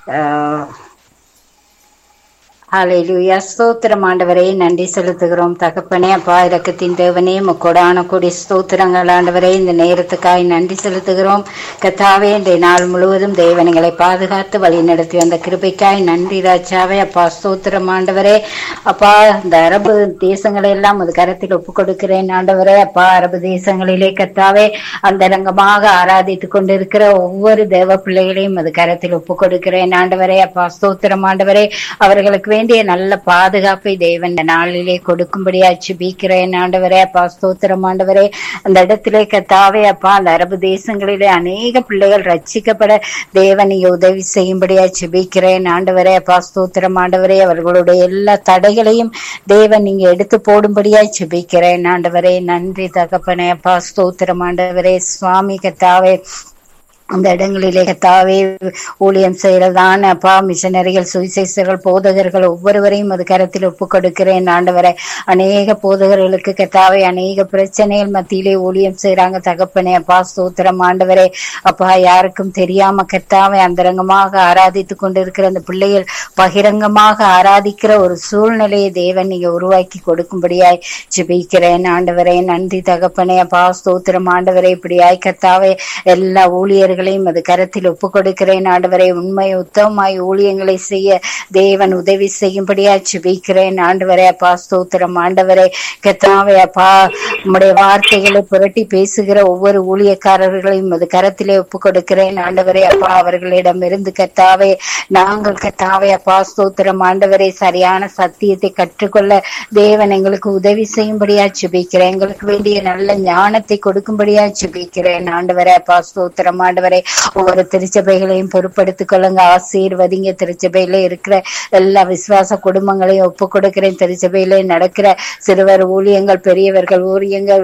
ஹalleluya ஸ்தோத்திரம் ஆண்டவரே நன்றி செலுத்துகிறோம் தகப்பனே அப்பா இரக்கத்தின் தேவனே முக்கொடான கொடி ஸ்தோத்திரங்கள் ஆண்டவரே இந்த நேரத்துக்காய் நன்றி செலுத்துகிறோம் கத்தாவே இந்த நாள் முழுவதும் தேவனைகளை பாதுகாத்து வழி நடத்தி வந்த கிருபைக்காய் நன்றி ராஜாவே அப்பா ஸ்தோத்திரம் ஆண்டவரே அப்பா இந்த அரபு தேசங்களை எல்லாம் அது கரத்தில் ஒப்பு கொடுக்கிறேன் ஆண்டவரே அப்பா அரபு தேசங்களிலே கத்தாவே அந்தரங்கமாக ஆராதித்துக் கொண்டிருக்கிற ஒவ்வொரு தேவ பிள்ளைகளையும் அது கரத்தில் ஒப்பு கொடுக்கிறேன் ஆண்டவரே அப்பா ஸ்தோத்திரம் ஆண்டவரே அவர்களுக்கு வேண்டிய நல்ல பாதுகாப்பை தேவன் இந்த நாளிலே கொடுக்கும்படியா சுபிக்கிறேன் ஆண்டவரே அப்பா ஸ்தோத்திரம் ஆண்டவரே அந்த இடத்திலே கத்தாவே அப்பா அந்த அரபு தேசங்களிலே அநேக பிள்ளைகள் ரட்சிக்கப்பட தேவன் நீங்க உதவி செய்யும்படியா சுபிக்கிறேன் ஆண்டவரே அப்பா ஸ்தோத்திரம் ஆண்டவரே அவர்களுடைய எல்லா தடைகளையும் தேவன் நீங்க எடுத்து போடும்படியா சுபிக்கிறேன் ஆண்டவரே நன்றி தகப்பனே அப்பா ஸ்தோத்திரம் ஆண்டவரே சுவாமி கத்தாவே அந்த இடங்களிலே கத்தாவே ஊழியம் செய்யறதான அப்பா மிஷனரிகள் சுவிசேஷர்கள் போதகர்கள் ஒவ்வொருவரையும் அது கரத்தில் ஒப்பு கொடுக்கிறேன் ஆண்டவரை அநேக போதகர்களுக்கு கத்தாவே அநேக பிரச்சனைகள் மத்தியிலே ஊழியம் செய்யறாங்க தகப்பனே அப்பா ஸ்தோத்திரம் ஆண்டவரே அப்பா யாருக்கும் தெரியாம கத்தாவே அந்தரங்கமாக ஆராதித்து கொண்டிருக்கிற அந்த பிள்ளைகள் பகிரங்கமாக ஆராதிக்கிற ஒரு சூழ்நிலையை தேவன் நீங்க உருவாக்கி கொடுக்கும்படியாய் ஜெபிக்கிறேன் ஆண்டவரே நன்றி தகப்பனே அப்பா ஸ்தோத்திரம் ஆண்டவரே இப்படியாய் கத்தாவே எல்லா ஊழியர்கள் ஊழியங்களையும் அது கரத்தில் ஒப்பு கொடுக்கிறேன் ஆண்டவரை உண்மை உத்தமமாய் ஊழியங்களை செய்ய தேவன் உதவி செய்யும்படியா ஜெபிக்கிறேன் ஆண்டவரே அப்பா ஸ்தோத்திரம் ஆண்டவரே கத்தாவே அப்பா உம்முடைய வார்த்தைகளை புரட்டி பேசுகிற ஒவ்வொரு ஊழியக்காரர்களையும் அது கரத்திலே ஒப்பு கொடுக்கிறேன் ஆண்டவரே அப்பா அவர்களிடம் இருந்து கத்தாவே நாங்கள் கத்தாவே அப்பா ஸ்தோத்திரம் ஆண்டவரே சரியான சத்தியத்தை கற்றுக்கொள்ள தேவன் எங்களுக்கு உதவி செய்யும்படியா ஜெபிக்கிறேன் எங்களுக்கு வேண்டிய நல்ல ஞானத்தை கொடுக்கும்படியா ஜெபிக்கிறேன் ஆண்டவரே அப்பா ஸ்தோத்திரம் ஆண்டவரே ஒவ்வொரு திருச்சபைகளையும் பொறுப்படுத்திக் கொள்ளுங்க ஆசீர்வதிங்க திருச்சபையில இருக்கிற எல்லா விசுவாச குடும்பங்களையும் ஒப்பு கொடுக்கிறேன் திருச்சபையில நடக்கிற சிறுவர் ஊழியங்கள் பெரியவர்கள் ஊழியங்கள்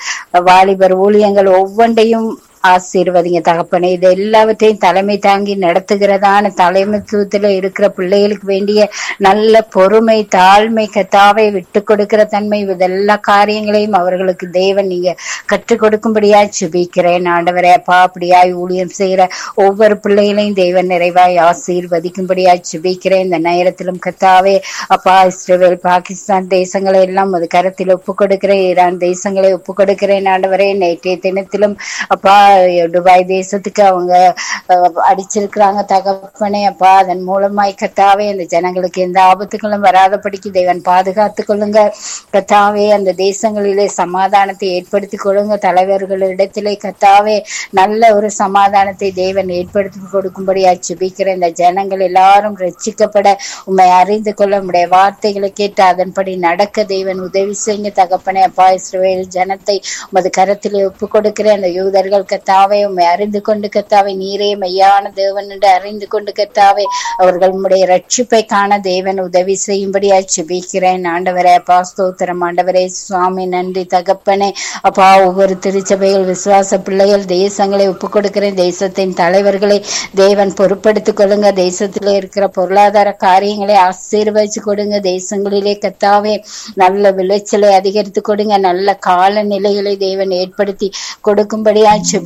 வாலிபர் ஊழியங்கள் ஒவ்வொன்றையும் ஆசீர்வதிங்க தகப்பனே இது எல்லாவற்றையும் தலைமை தாங்கி நடத்துகிறதான தலைமைத்துவத்துல இருக்கிற பிள்ளைகளுக்கு வேண்டிய நல்ல பொறுமை தாழ்மை கத்தாவை விட்டு கொடுக்கிற தன்மை இதெல்லா காரியங்களையும் அவர்களுக்கு தேவன் நீங்க கற்றுக் கொடுக்கும்படியா சுபிக்கிறேன் ஆண்டவரே அப்பா அப்படியாய் ஊழியம் செய்யற ஒவ்வொரு பிள்ளைகளையும் தேவன் நிறைவாய் ஆசீர்வதிக்கும்படியா சுபிக்கிறேன் இந்த நேரத்திலும் கத்தாவே அப்பா இஸ்ரேல் பாகிஸ்தான் தேசங்களை எல்லாம் அது கருத்தில் ஒப்பு கொடுக்கிறேன் ஈரான் தேசங்களை ஒப்பு கொடுக்கிறேன் ஆண்டவரே நேற்றைய தினத்திலும் அப்பா துபாய் தேசத்துக்கு அவங்க அஹ், அடிச்சிருக்கிறாங்க தகப்பனே அப்பா அதன் மூலமாய் கத்தாவே அந்த ஜனங்களுக்கு எந்த ஆபத்துகளும் வராதபடிக்கு தேவன் பாதுகாத்துக் கொள்ளுங்க கத்தாவே அந்த தேசங்களிலே சமாதானத்தை ஏற்படுத்தி கொள்ளுங்க தலைவர்களிடத்திலே கத்தாவே நல்ல ஒரு சமாதானத்தை தேவன் ஏற்படுத்தி கொடுக்கும்படியா ஜெபிக்கிற இந்த ஜனங்கள் எல்லாரும் ரட்சிக்கப்பட உண்மை அறிந்து கொள்ள உம்முடைய வார்த்தைகளை கேட்டு அதன்படி நடக்க தேவன் உதவி செய்யுங்க தகப்பனே அப்பா இஸ்ரவேல் ஜனத்தை உமது கரத்திலே ஒப்பு கொடுக்கிற அந்த யூதர்கள் கத்தாவே உம்மை அறிந்து கொண்டு கத்தாவே நீரே மெய்யான தேவன் என்று அறிந்து கொண்டு கத்தாவே அவர்கள் உம்முடைய ரட்சிப்பை காண தேவன் உதவி செய்யும்படியா ஜெபிக்கிறேன் ஆண்டவரே அப்பா ஸ்தோத்திரம் ஆண்டவரே சுவாமி நன்றி தகப்பனே அப்பா ஒவ்வொரு திருச்சபைகள் விசுவாச பிள்ளைகள் தேசங்களை ஒப்பு கொடுக்கிறேன் தேசத்தின் தலைவர்களை தேவன் பொறுப்படுத்திக் கொள்ளுங்க தேசத்திலே இருக்கிற பொருளாதார காரியங்களை ஆசீர்வதிச்சு கொடுங்க தேசங்களிலே கத்தாவே நல்ல விளைச்சலை அதிகரித்து கொடுங்க நல்ல காலநிலைகளை தேவன் ஏற்படுத்தி கொடுக்கும்படியா ஜெபிக்கிறேன்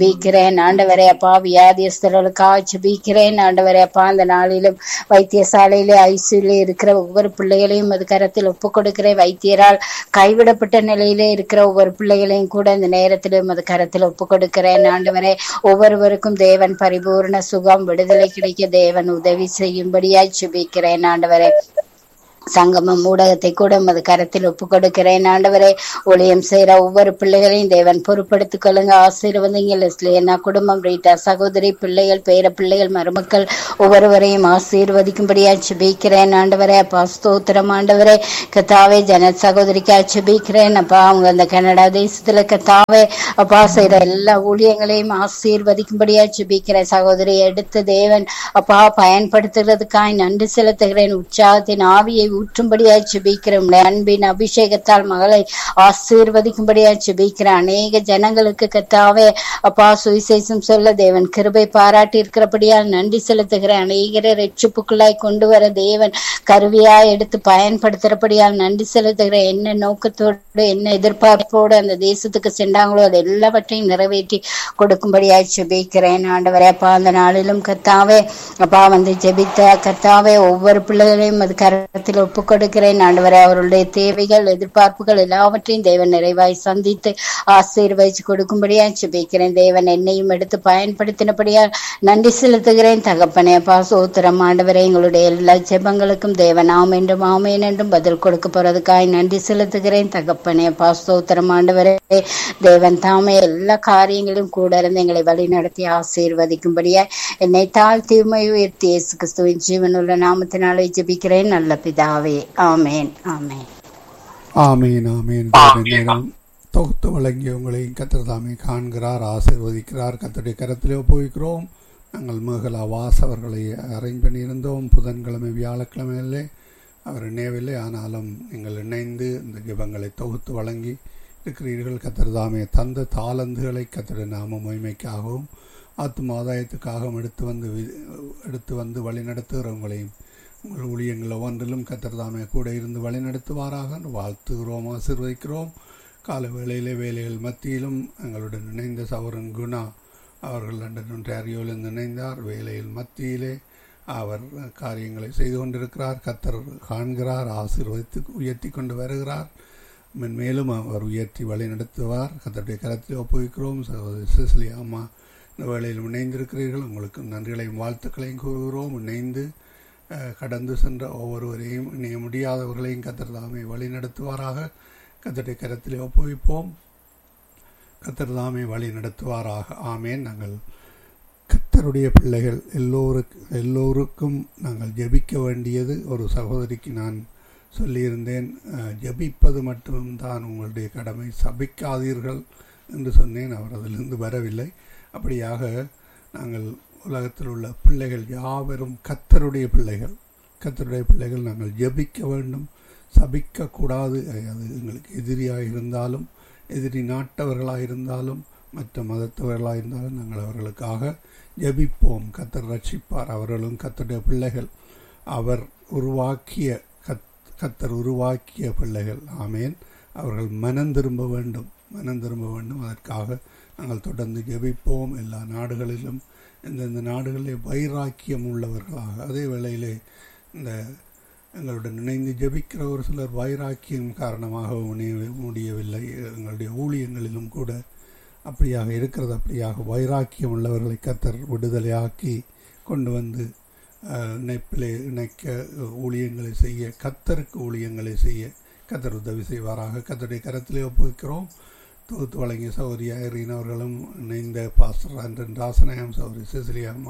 ஜெபிக்கிறேன் ஆண்டவரே அப்பா வியாதியஸ்தர்களுக்காக ஜெபிக்கிறேன் ஆண்டவரே அப்பா அந்த நாளிலும் வைத்தியசாலையிலே ஐசியூல இருக்கிற ஒவ்வொரு பிள்ளைகளையும் அது கரத்தில் ஒப்பு கொடுக்கிறேன் வைத்தியரால் கைவிடப்பட்ட நிலையிலே இருக்கிற ஒவ்வொரு பிள்ளைகளையும் கூட இந்த நேரத்திலும் அது கரத்தில் ஒப்பு கொடுக்கிறேன் ஆண்டவரே ஒவ்வொருவருக்கும் தேவன் பரிபூர்ண சுகம் விடுதலை கிடைக்க தேவன் உதவி செய்யும்படியாய் சுபிக்கிறேன் ஆண்டவரே சங்கமம் ஊடகத்தை கூட உமது கரத்தில் ஒப்பு கொடுக்கிறேன் ஆண்டவரே ஊழியம் செய்யற ஒவ்வொரு பிள்ளைகளையும் தேவன் பொறுப்படுத்திக் கொள்ளுங்க ஆசீர்வதிங்க லெஸ்லியனா குடும்பம் ரீட்டா சகோதரி பிள்ளைகள் பேர பிள்ளைகள் மருமக்கள் ஒவ்வொருவரையும் ஆசீர்வதிக்கும்படியா சுபிக்கிறேன் ஆண்டவரே அப்பா ஸ்தோத்திரம் ஆண்டவரே கத்தாவே ஜன சகோதரிக்கா சுபிக்கிறேன் அப்பா அவங்க அந்த கனடா தேசத்துல கத்தாவே அப்பா செய்யற எல்லா ஊழியங்களையும் ஆசீர்வதிக்கும்படியா சுபிக்கிறேன் சகோதரி எடுத்த தேவன் அப்பா பயன்படுத்துகிறதுக்காய் நன்றி செலுத்துகிறேன் உற்சாகத்தின் ஆவியை ஊற்றும்படியாய் ஜெபிக்கிறேன் உம்முடைய அன்பின் அபிஷேகத்தால் மகளை ஆசீர்வதிக்கும்படியாய் ஜெபிக்கிறேன் அநேக ஜனங்களுக்கு கத்தாவே அப்பா சுவிசேஷம் சொல்ல தேவன் கிருபை பாராட்டி இருக்கிறபடியால் நன்றி செலுத்துகிறேன் அநேகரை ரட்சிப்புக்குள்ளாய் கொண்டு வர தேவன் கருவியாய் எடுத்து பயன்படுத்துறபடியால் நன்றி செலுத்துகிறேன் என்ன நோக்கத்தோடு என்ன எதிர்பார்ப்போடு அந்த தேசத்துக்கு சென்றாங்களோ அது எல்லாவற்றையும் நிறைவேற்றி கொடுக்கும்படியாய் ஜெபிக்கிறேன் ஆண்டவரே அப்பா அந்த நாளிலும் கத்தாவே அப்பா வந்து ஜெபித்த கத்தாவே ஒவ்வொரு பிள்ளைகளையும் அது கரத்தில் ஒப்பு கொடுக்கிறேன் ஆண்டவரே அவருடைய தேவைகள் எதிர்பார்ப்புகள் எல்லாவற்றையும் தேவன் நிறைவாய் சந்தித்து ஆசீர்வதிச்சு கொடுக்கும்படியாய் ஜெபிக்கிறேன் தேவன் என்னையும் எடுத்து பயன்படுத்தினபடியால் நன்றி செலுத்துகிறேன் தகப்பனே அப்பா சோத்திரம் ஆண்டவரே எங்களுடைய எல்லா ஜெபங்களுக்கும் தேவன் ஆம் என்றும் ஆமேன் என்றும் பதில் கொடுக்க போறதுக்காய் நன்றி செலுத்துகிறேன் தகப்பனே அப்பா ஸ்தோத்திரம் ஆண்டவரே தேவன் தாமே எல்லா காரியங்களும் கூட இருந்து எங்களை வழி நடத்தி ஆசீர்வதிக்கும்படியாய் என்னை தாழ்த்தி உம்மை உயர்த்தி இயேசு கிறிஸ்துவின் ஜீவனுள்ள நாமத்தினாலே ஜெபிக்கிறேன் நல்ல பிதாவே ஆமேன் ஆமேன் ஆமீன் ஆமீன் தேவன் நேரம் தொகுத்து வழங்கி உங்களையும் கத்தர் தாமே காண்கிறார் ஆசீர்வதிக்கிறார் கத்தருடைய கரத்திலே ஒப்புவிக்கிறோம் நாங்கள் மேகலா வாஸ் அவர்களை அரேஞ்ச் பண்ணியிருந்தோம் புதன்கிழமை வியாழக்கிழமையிலே அவர் இணையவில்லை ஆனாலும் நீங்கள் இணைந்து இந்த ஜெபங்களை தொகுத்து வழங்கி இருக்கிறீர்கள் கத்தர் தாமே தந்த தாளந்துகளை கத்தர் நாம மகிமைக்காகவும் ஆத்ம ஆதாயத்துக்காகவும் எடுத்து வந்து வி- எடுத்து வந்து வழி நடத்துகிறவங்களையும் உங்கள் ஊழியங்கள் ஒவ்வொன்றிலும் கத்தர் தாமே கூட இருந்து வழி நடத்துவாராக வாழ்த்துகிறோம் ஆசீர்வதிக்கிறோம் கால வேளையிலே வேலைகள் மத்தியிலும் எங்களுடன் இணைந்த சௌரன் குணா அவர்கள் லண்டன் ஒன்றாரியோவிலிருந்து இணைந்தார் வேலையில் மத்தியிலே அவர் காரியங்களை செய்து கொண்டிருக்கிறார் கத்தர் காண்கிறார் ஆசீர்வதித்து உயர்த்தி கொண்டு வருகிறார் மென்மேலும் அவர் உயர்த்தி வழி நடத்துவார் கத்தருடைய கரத்தில் ஒப்புவிக்கிறோம் சகோதரி சிசிலி அம்மா இந்த வேளையில் இணைந்திருக்கிறீர்கள் உங்களுக்கு நன்றிகளையும் வாழ்த்துக்களையும் கூறுகிறோம் இணைந்து அஹ், கடந்து சென்ற ஒவ்வொருவரையும் இணைய முடியாதவர்களையும் கத்தர் தாமே வழி நடத்துவாராக கத்தருடைய கரத்திலே ஒப்புவிப்போம் கத்தர் தாமே வழி நடத்துவாராக ஆமேன் நாங்கள் கத்தருடைய பிள்ளைகள் எல்லோருக்கு எல்லோருக்கும் நாங்கள் ஜெபிக்க வேண்டியது ஒரு சகோதரிக்கு நான் சொல்லியிருந்தேன் அஹ், ஜெபிப்பது மட்டும்தான் உங்களுடைய கடமை சபிக்காதீர்கள் என்று சொன்னேன் அவர் அதிலிருந்து வரவில்லை அப்படியாக நாங்கள் உலகத்தில் உள்ள பிள்ளைகள் யாவரும் கத்தருடைய பிள்ளைகள் கத்தருடைய பிள்ளைகள் நாங்கள் ஜெபிக்க வேண்டும் சபிக்கக்கூடாது அது எங்களுக்கு எதிரியாக இருந்தாலும் எதிரி நாட்டவர்களாக இருந்தாலும் மற்ற மதத்தவர்களாக இருந்தாலும் நாங்கள் அவர்களுக்காக ஜெபிப்போம் கத்தர் ரட்சிப்பார் அவர்களும் கத்தருடைய பிள்ளைகள் அவர் உருவாக்கிய கத் கத்தர் உருவாக்கிய பிள்ளைகள் ஆமேன் அவர்கள் மனம் திரும்ப வேண்டும் மனம் திரும்ப வேண்டும் அதற்காக நாங்கள் தொடர்ந்து ஜெபிப்போம் எல்லா நாடுகளிலும் இந்தந்த நாடுகளிலே வைராக்கியம் உள்ளவர்களாக அதே வேளையிலே இந்த எங்களுடன் இணைந்து ஜெபிக்கிற ஒரு சிலர் வைராக்கியம் காரணமாக இணைய முடியவில்லை எங்களுடைய ஊழியங்களிலும் கூட அப்படியாக இருக்கிறது அப்படியாக வைராக்கியம் உள்ளவர்களை கத்தர் விடுதலையாக்கி கொண்டு வந்து அஹ், இணைப்பிலே இணைக்க ஊழியங்களை செய்ய கத்தருக்கு ஊழியங்களை செய்ய கத்தர் உதவி செய்வாராக கத்தருடைய கரத்திலே ஒப்புவிக்கிறோம் தொகுத்து வழங்கிய சௌரி ஐரீன் அவர்களும் இணைந்த பாஸ்டர் அன்றன் ராசநாயம் சௌரி சிசிலியாமா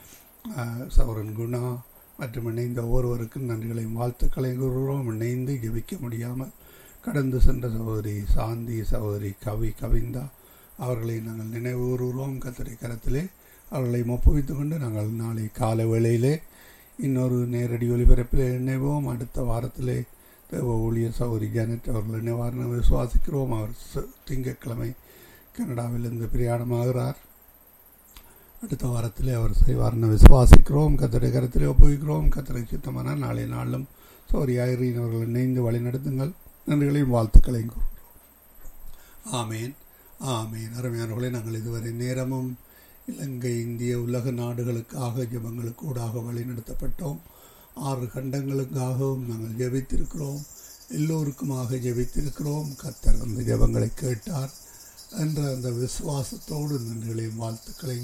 சௌரன் குணா மற்றும் இணைந்த ஒவ்வொருவருக்கும் நன்றிகளையும் வாழ்த்துக்களையும் கூறுகிறோம் இணைந்து ஜெபிக்க முடியாமல் கடந்து சென்ற சகோதரி சாந்தி சகோதரி கவி கவிந்தா அவர்களை நாங்கள் நினைவு கூறுகிறோம் கத்தரை கரத்திலே அவர்களை ஒப்புவித்து கொண்டு நாங்கள் நாளை காலை வேளையிலே இன்னொரு நேரடி ஒளிபரப்பிலே இணைவோம் அடுத்த வாரத்திலே தேவ ஊழிய சௌரி ஜானட் அவர்கள் இணைவார் விசுவாசிக்கிறோம் அவர் ச- திங்கட்கிழமை கனடாவிலிருந்து பிரயாணமாகிறார் அடுத்த வாரத்திலே அவர் செய்வார்னு விசுவாசிக்கிறோம் கத்தரை கருத்திலே ஒப்புவிக்கிறோம் கத்தரை சித்தமான நாளை நாளும் சௌரி ஐரீன் அவர்கள் இணைந்து வழி நடத்துங்கள் நன்றிகளையும் வாழ்த்துக்களையும் கூறுகிறோம் ஆமேன் ஆமீன் அருமையானவர்களே நாங்கள் இதுவரை நேரமும் இலங்கை இந்திய உலக நாடுகளுக்காக ஜெபங்களுக்கு ஊடாக வழிநடத்தப்பட்டோம் ஆறு கண்டங்களுக்காகவும் நாங்கள் ஜெபித்திருக்கிறோம் எல்லோருக்குமாக ஜெபித்திருக்கிறோம் கத்தர் அந்த ஜெபங்களை கேட்டார் என்ற அந்த விசுவாசத்தோடு நன்றிகளையும் வாழ்த்துக்களையும்